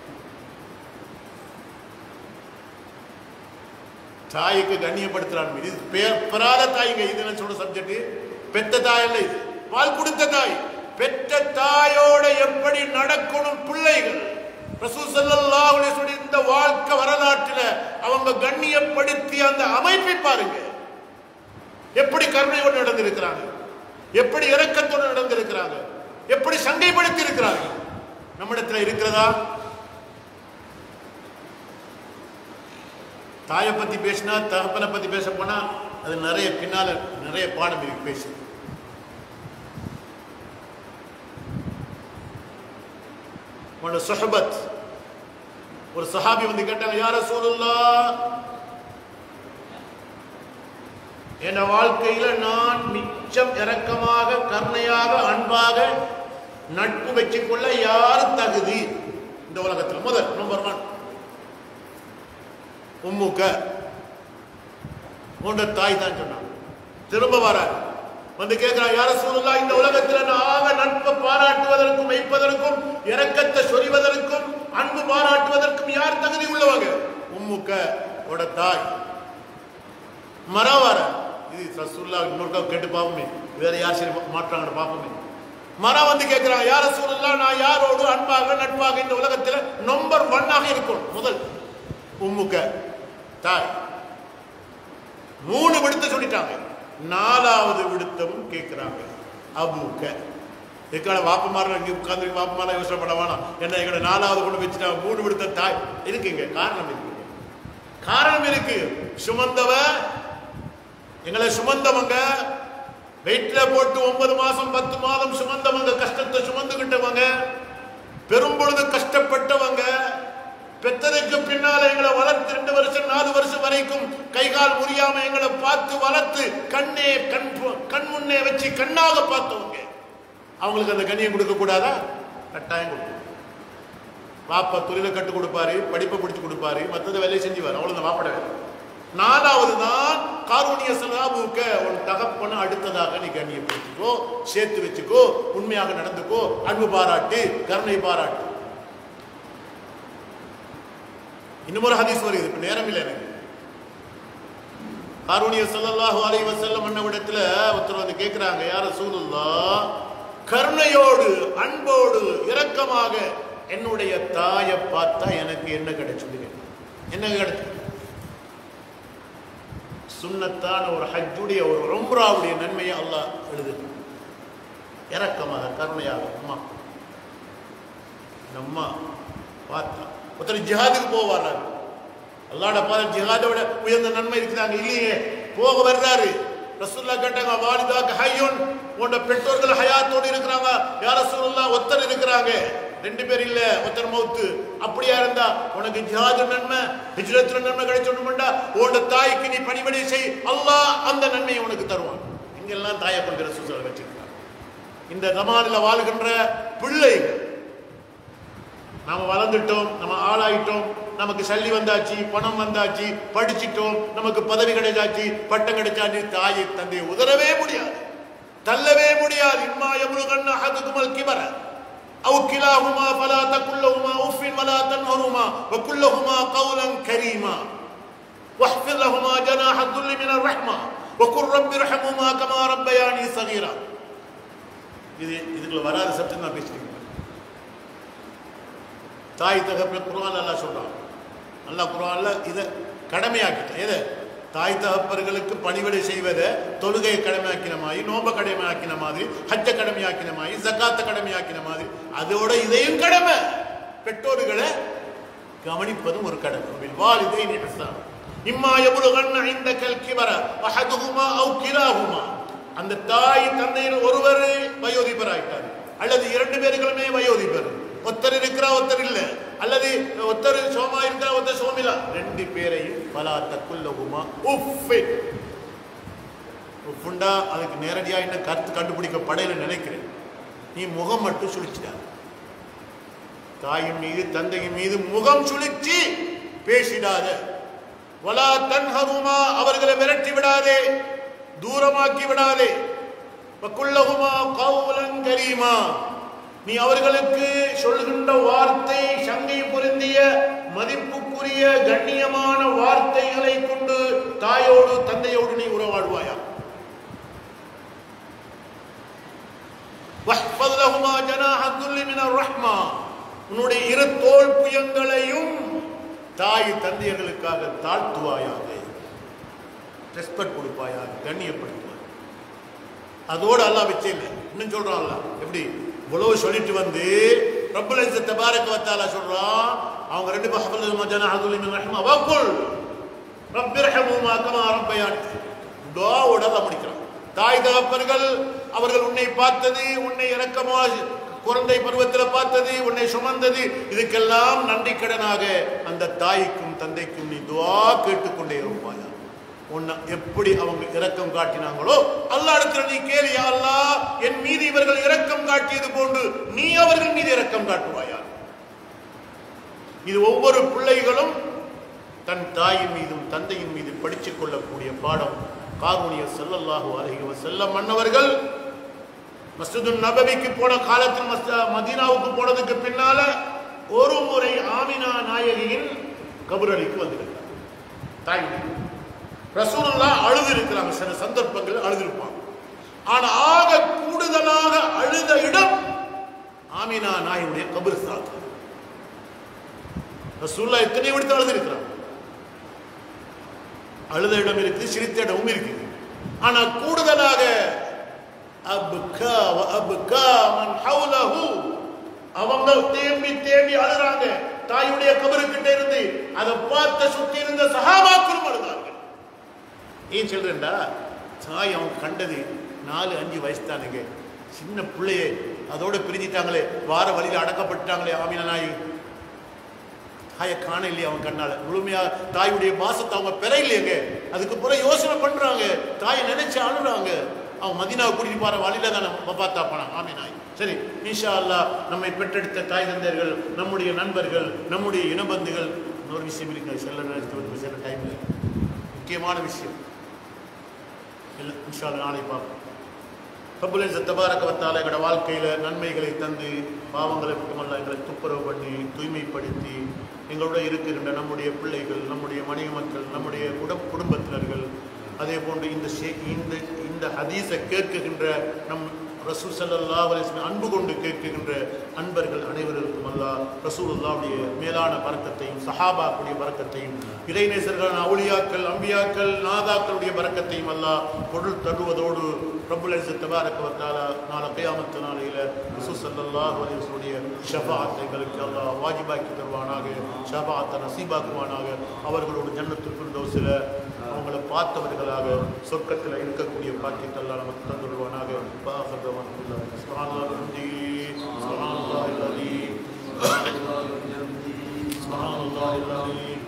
தாய்க்கு கண்ணியப்படுத்துறான் இது பேர் பெறாத தாய்ங்க இது நான் சொல்ற சப்ஜெக்ட் பெத்த தாய் அல்ல இது பால் கொடுத்த தாய் பெற்ற தாயோட எப்படி நடக்கணும் பிள்ளைகள் ரசூல் ஸல்லல்லாஹு அலைஹி வஸல்லம் இந்த வாழ்க்கை வரலாற்றில் அவங்க கண்ணியப்படுத்திய அந்த அமைப்பை பாருங்க எப்படி கருணையோடு நடந்திருக்கிறாங்க எப்படி இரக்கத்தோடு நடந்திருக்கிறாங்க எப்படி சண்டைப்படுத்தி இருக்கிறாங்க நம்மிடத்தில் இருக்கிறதா தாயை பத்தி பேசினா தகப்பனை பத்தி பேச போனா அது நிறைய பின்னால நிறைய பாடம் இருக்கு பேசு உன்னோட சுஹபத் ஒரு சஹாபி வந்து கேட்டாங்க யார சூழல்லா என் வாழ்க்கையில நான் மிச்சம் இரக்கமாக கருணையாக அன்பாக நட்பு வச்சுக்கொள்ள யார் தகுதி இந்த உலகத்தில் முதல் நம்பர் ஒன் உம்முக்க உண்ட தாய் தான் சொன்னாங்க திரும்ப வர வந்து கேட்கிறான் யார சூழலா இந்த உலகத்தில் ஆக நட்பை பாராட்டுவதற்கும் வைப்பதற்கும் இரக்கத்தை சொரிவதற்கும் அன்பு பாராட்டுவதற்கும் யார் தகுதி உள்ளவங்க உம்முக்க உட தாய் மரம் வர இது ரசூல்லா இன்னொருக்கா கேட்டு பார்ப்போமே வேற யார் சரி மாற்றாங்கன்னு பார்ப்போமே மரம் வந்து கேட்கிறான் யார சூழலா நான் யாரோடு அன்பாக நட்பாக இந்த உலகத்தில் நம்பர் ஒன்னாக இருக்கும் முதல் உம்முக்க தாய் மூணு விடுத்த சொல்லிட்டாங்க நாலாவது விடுத்தமும் கேட்கிறாங்க அபுக்க இதுக்கான வாப்பமாரில் இங்கே உட்கார்ந்து வாப்பமாரில் யோசனை பண்ண வேணாம் என்ன எங்களோட நாலாவது கொண்டு வச்சுட்டாங்க மூணு விடுத்த தாய் இருக்குங்க காரணம் இருக்கு காரணம் இருக்கு சுமந்தவ எங்களை சுமந்தவங்க வெயிட்ல போட்டு ஒன்பது மாசம் பத்து மாதம் சுமந்தவங்க கஷ்டத்தை சுமந்துகிட்டவங்க பெரும்பொழுது கஷ்டப்பட்டவங்க பெத்ததுக்கு பின்னால எங்களை வளர்த்து ரெண்டு வருஷம் நாலு வருஷம் வரைக்கும் கை கால் முடியாம எங்களை பார்த்து வளர்த்து கண்ணே கண் பு- கண் முன்னே வச்சு கண்ணாக பார்த்தவங்க அவங்களுக்கு அந்த கண்ணியை கொடுக்க கூடாதா கட்டாயம் கொடுக்கும் பாப்பா தொழிலை கட்டு கொடுப்பாரு படிப்பை பிடிச்சு கொடுப்பாரு மற்றதை வேலையை செஞ்சுவார் அவ்வளவுதான் வாப்பட வேலை நாலாவது தான் காரூணிய சலாபுக்க உன் தகப்பன அடுத்ததாக நீ கண்ணியப்படுத்திக்கோ சேர்த்து வச்சுக்கோ உண்மையாக நடந்துக்கோ அன்பு பாராட்டு கருணை பாராட்டு இன்னொரு ஹதீஸ் வருது இப்ப நேரம் இல்லை எனக்கு காரூணிய ஸல்லல்லாஹு அலைஹி வஸல்லம் அன்னவிடத்துல ஒருத்தர் வந்து கேட்கிறாங்க யார சூழல்லா கருணையோடு அன்போடு இரக்கமாக என்னுடைய தாயை பார்த்தா எனக்கு என்ன கிடைச்சது என்ன கிடைச்சது சுன்னத்தான ஒரு ஹஜ்ஜுடைய ஒரு உம்ராவுடைய நன்மையை அல்லாஹ் எழுது இரக்கமாக கருணையாக அம்மா இந்த அம்மா பார்த்தா ஒருத்தர் ஜிஹாதுக்கு போவார் அல்லாட பாத ஜிஹாதை விட உயர்ந்த நன்மை இருக்குதாங்க இல்லையே போக வர்றாரு ரசூல்லா கேட்டாங்க வாலிதாக்கு ஹையுன் உன்னோட பெற்றோர்கள் ஹயாத்தோடு இருக்கிறாங்க யார் ரசூலுல்லா ஒருத்தர் இருக்கிறாங்க ரெண்டு பேர் இல்ல ஒருத்தர் மௌத்து அப்படியா இருந்தா உனக்கு ஜிஹாது நன்மை ஹிஜ்ரத்துல நன்மை கிடைச்சோம்டா உன்னோட தாய்க்கு நீ பணிபடி செய் அல்லாஹ் அந்த நன்மையை உனக்கு தருவான் இங்கெல்லாம் தாயை கொண்டு ரசூல் வச்சிருக்காங்க இந்த ஜமானில் வாழ்கின்ற பிள்ளைகள் நாம வளர்ந்துட்டோம் நம்ம ஆளாயிட்டோம் நமக்கு சல்லி வந்தாச்சு பணம் வந்தாச்சு படிச்சிட்டோம் நமக்கு பதவி கிடைச்சாச்சு பட்டம் கிடைச்சாச்சு தாயை தந்தையை உதறவே முடியாது தள்ளவே முடியாது இம்மா எவ்வளவு அஹதுக்குமல் கிபர أو كلاهما فلا تقل لهما أف ولا تنهرهما وقل لهما قولا كريما واحفظ لهما جناح الذل من الرحمة وقل رب ارحمهما كما ربياني صغيرا இது இதுக்குள்ள வராத சப்ஜெக்ட் நான் பேசிட்டு தாய் தகப்ப குர்ஆன் அல்லாஹ் சொல்றான் அல்லாஹ் குர்ஆன்ல இதை கடமையாக்கிட்டான் எதை தாய் தகப்பர்களுக்கு பணிவிடை செய்வதை தொழுகையை கடமையாக்கின மாதிரி நோம்ப கடமையாக்கின மாதிரி ஹஜ்ஜ கடமையாக்கின மாதிரி ஜக்காத்த கடமையாக்கின மாதிரி அதோட இதையும் கடமை பெற்றோர்களை கவனிப்பதும் ஒரு கடமை பில் வாலிதைனி இஹ்சான் இம்மா யபுலுகன்ன இந்தக்கல் கிபர அஹதுஹுமா அவு கிலாஹுமா அந்த தாய் தந்தையில் ஒருவர் வயோதிபர் ஆயிட்டார் அல்லது இரண்டு பேர்களுமே வயோதிபர் ஒருத்தர் இருக்கிறா ஒருத்தர் இல்ல அல்லது ஒருத்தர் சோமா இருக்கிறா ஒருத்தர் சோமிலா ரெண்டு பேரையும் பலா தக்குல்லகுமா உஃபி உஃபுண்டா அதுக்கு நேரடியாக என்ன கருத்து கண்டுபிடிக்கப்படையில நினைக்கிறேன் நீ முகம் மட்டும் சுழிச்சிட்டார் தாயின் மீது தந்தையின் மீது முகம் சுழிச்சு பேசிடாத வலா தன்ஹருமா அவர்களை விரட்டி விடாதே தூரமாக்கி விடாதே வக்குல்லஹுமா கௌலன் கரீமா நீ அவர்களுக்கு சொல்கின்ற வார்த்தை சங்கை பொருந்திய மதிப்புக்குரிய கண்ணியமான வார்த்தைகளை கொண்டு தாயோடு தந்தையோடு நீ உறவாடுவாயா வஹ்ஃபத் லஹுமா ஜனாஹ துல்லி மினர் ரஹ்மா உன்னுடைய இரு தோல் புயங்களையும் தாய் தந்தையர்களுக்காக தாழ்த்துவாயாக ரெஸ்பெக்ட் கொடுப்பாயாக கண்ணியப்படுத்துவாய் அதோடு அல்லாஹ் வச்சே இல்லை இன்னும் சொல்றான் அல்லாஹ் எப்படி இவ்வளவு சொல்லிட்டு வந்து ரப்பல் இஸ்ஸத் தபாரக வ தஆலா சொல்றான் அவங்க ரெண்டு பஹபல் மஜனா அதுல மின் ரஹ்மா வகுல் ரப்பிர்ஹமுமா கமா ரப்பயானி துஆவோட அல்லாஹ் முடிக்கிறான் தாய் தகப்பர்கள் அவர்கள் உன்னை பார்த்தது உன்னை இரக்கமாக குழந்தை பருவத்தில் பார்த்தது உன்னை சுமந்தது இதுக்கெல்லாம் நன்றி கடனாக அந்த தாய்க்கும் தந்தைக்கும் நீ துவா கேட்டுக்கொண்டே இருப்பாயா உன்னை எப்படி அவங்க இரக்கம் காட்டினாங்களோ அல்லாஹ் இடத்துல நீ கேளு யா அல்லாஹ் என் மீது இவர்கள் இரக்கம் காட்டியது போன்று நீ அவர்கள் மீது இரக்கம் காட்டுவாயா இது ஒவ்வொரு பிள்ளைகளும் தன் தாயின் மீதும் தந்தையின் மீது படித்துக் கொள்ளக்கூடிய பாடம் காரூணிய செல்லல்லாஹு அலைஹி வஸல்லம் மன்னவர்கள் மஸ்ஜிது நபவிக்கு போன காலத்தில் மஸ்த- மதீனாவுக்கு போனதுக்கு பின்னால ஒரு முறை ஆமினா நாயகியின் கபரளிக்கு வந்திருக்கிறார் தாய் ரசூலுல்லா அழுது இருக்கிறாங்க சில சந்தர்ப்பங்கள் அழுதிருப்பாங்க ஆனா ஆக கூடுதலாக அழுத இடம் ஆமினா நாயுடைய கபிர்ஸ்தான் ரசூல்லா எத்தனை விடுத்து அழுது அழுத இடம் இருக்குது சிரித்த இடமும் இருக்குது ஆனா கூடுதலாக அப்கா வ அப்கா மன் ஹவுலஹு அவங்க தேம்பி தேம்பி அழுறாங்க தாயுடைய கபருக்கிட்ட இருந்து அதை பார்த்த சுத்தி இருந்த சஹாபாக்களும் அழுதாங்க ஏன் சொல்றேன்டா தாய் அவன் கண்டது நாலு அஞ்சு வயசு தானுங்க சின்ன பிள்ளையே அதோட பிரிஞ்சிட்டாங்களே வார வழியில் அடக்கப்பட்டாங்களே ஆமீன நாய் தாயை காண இல்லையா அவன் கண்ணால முழுமையா தாயுடைய மாசத்தை அவங்க பெற இல்லையங்க அதுக்கு பிறகு யோசனை பண்றாங்க தாயை நினைச்சு அழுறாங்க அவன் மதினாவை கூட்டிட்டு போற வழியில தான் நம்ம பார்த்தா போனான் ஆமீன் நாய் சரி இன்ஷா அல்லாஹ் நம்மை பெற்றெடுத்த தாய் தந்தையர்கள் நம்முடைய நண்பர்கள் நம்முடைய இனபந்துகள் இன்னொரு விஷயம் இருக்கு செல்ல நேரத்தில் சில டைம்ல முக்கியமான விஷயம் இல்லை இன்ஷா அல்லாஹ் நாளை பார்ப்போம் ரப்புலேன் தபாரகவத்தால் எங்களோட வாழ்க்கையில் நன்மைகளை தந்து பாவங்களை மட்டுமல்ல எங்களை துப்புரவு பண்ணி தூய்மைப்படுத்தி எங்களோட இருக்கின்ற நம்முடைய பிள்ளைகள் நம்முடைய மனைவி மக்கள் நம்முடைய குட குடும்பத்தினர்கள் அதே போன்று இந்த ஷே- இந்த இந்த ஹதீஸை கேட்குகின்ற நம் ரசூல் ஸல்லல்லாஹு அலைஹி வஸல்லம் அன்பு கொண்டு கேட்குகின்ற அன்பர்கள் அனைவருக்கும் அல்லாஹ் ரசூலுல்லாவுடைய மேலான பறக்கத்தையும் சஹாபாக்குடைய பறக்கத்தையும் இறைநேசர்களான அவுலியாக்கள் அம்பியாக்கள் நாதாக்களுடைய பறக்கத்தையும் அல்லாஹ் பொருள் தருவதோடு ரப்புல் இஸ்ஸத் தபாரக வ தஆலா நாள கியாமத் நாளையில ரசூல் ஸல்லல்லாஹு அலைஹி வஸல்லுடைய ஷஃபாஅத்தை எங்களுக்கு அல்லாஹ் வாஜிபாக்கி தருவானாக ஷஃபாஅத்தை நசீபாக்குவானாக அவர்களோடு ஜன்னத்துல் ஃபிர்தௌஸில் அவங்கள பார்த்தவர்களாக சொர்க்கத்தில் இருக்கக்கூடிய பாக்கியத்தை அல்லாஹ் நமக்கு தந்துடுவானாக பாஹதவன் சுப்ஹானல்லாஹி வபிஹம்திஹி சுப்ஹானல்லாஹில் அலீம் சுப்ஹானல்லாஹில் அலீம்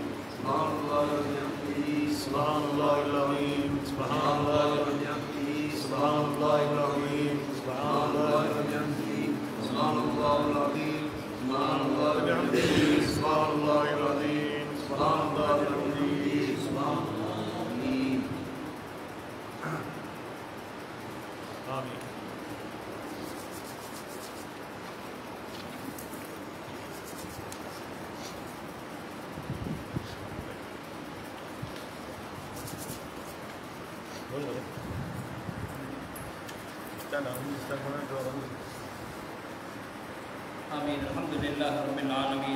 சுப்ஹானல்லாஹில் அலீம் சுப்ஹானல்லாஹில் அலீம் சுப்ஹானல்லாஹில் அலீம் சுப்ஹானல்லாஹில் அலீம் சுப்ஹானல்லாஹில் அலீம் சுப்ஹானல்லாஹில் அலீம் சுப்ஹானல்லாஹில் அலீம் சுப்ஹானல்லாஹில் அலீம் சுப்ஹானல்லாஹில் ஆமீன் آمين الحمد لله رب العالمين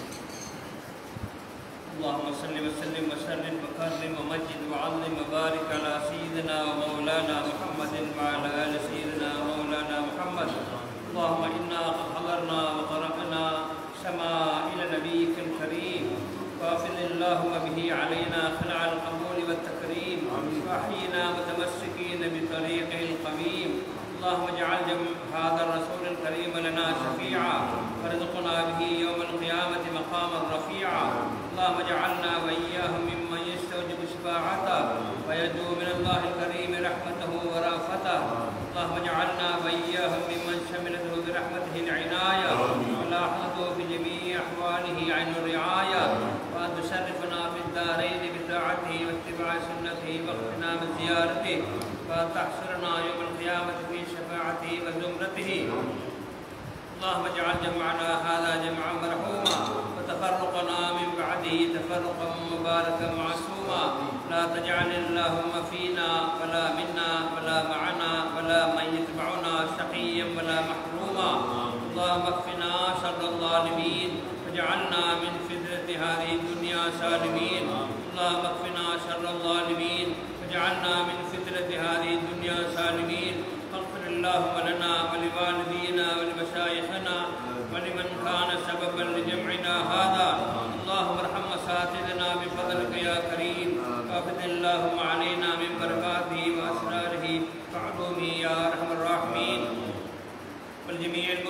اللهم صل وسلم وسلم وكرم ومجد وعظم وبارك على سيدنا ومولانا محمد وعلى ال سيدنا ومولانا محمد اللهم انا قد حضرنا وقرانا شمائل نبيك الكريم وافض اللهم به علينا خلع القبول والتكريم واحينا متمسكين بطريقه القويم اللهم اجعل جمع هذا الرسول الكريم لنا شفيعا وارزقنا به يوم القيامة مقاما رفيعا اللهم اجعلنا وإياهم ممن يستوجب شفاعته ويدعو من الله الكريم رحمته ورافته اللهم اجعلنا وإياهم ممن شملته برحمته العناية ولاحظته في جميع أحواله عين الرعاية وأن تشرفنا في الدارين بطاعته واتباع سنته واغفرنا من زيارته وأن تحشرنا يوم القيامة في شفاعته وزمرته اللهم اجعل جمعنا هذا جمعا مرحوما وتفرقنا من بعده تفرقا مباركا معصوما لا تجعل اللهم فينا ولا منا ولا معنا ولا من يتبعنا شقيا ولا محروما اللهم اكفنا شر الظالمين واجعلنا من فتنة هذه الدنيا سالمين اللهم اكفنا شر الظالمين واجعلنا من فتنة هذه الدنيا سالمين واغفر اللهم لنا ولوالدينا ولمشايخنا ولمن كان سببا لجمعنا هذا اللهم ارحم اساتذتنا بفضلك يا كريم وافد اللهم علينا من بركاته واسراره وعلومه يا ارحم الراحمين ولجميع المؤمنين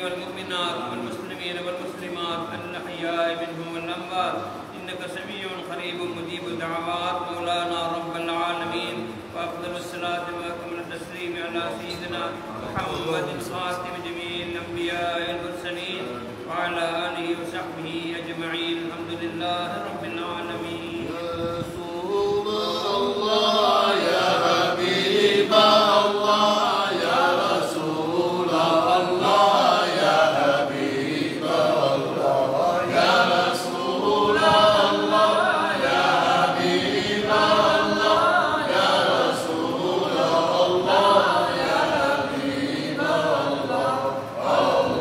والمؤمنات والمسلمين والمسلمات الأحياء منهم والأموات إنك سميع قريب مجيب الدعوات مولانا رب العالمين وأفضل الصلاة وأكمل التسليم على سيدنا محمد خاتم جميع الأنبياء والمرسلين وعلى آله وصحبه أجمعين الحمد لله رب العالمين رسول الله يا حبيب الله يا رسول الله يا حبيب الله يا رسول الله يا حبيب الله يا رسول الله يا حبيب الله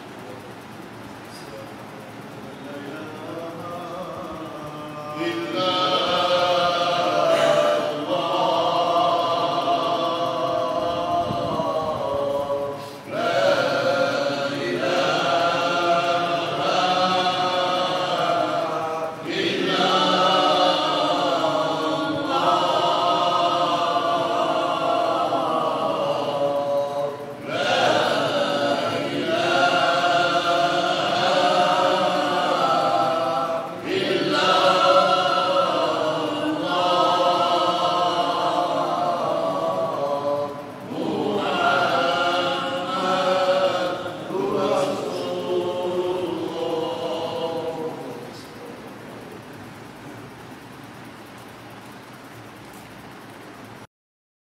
إلا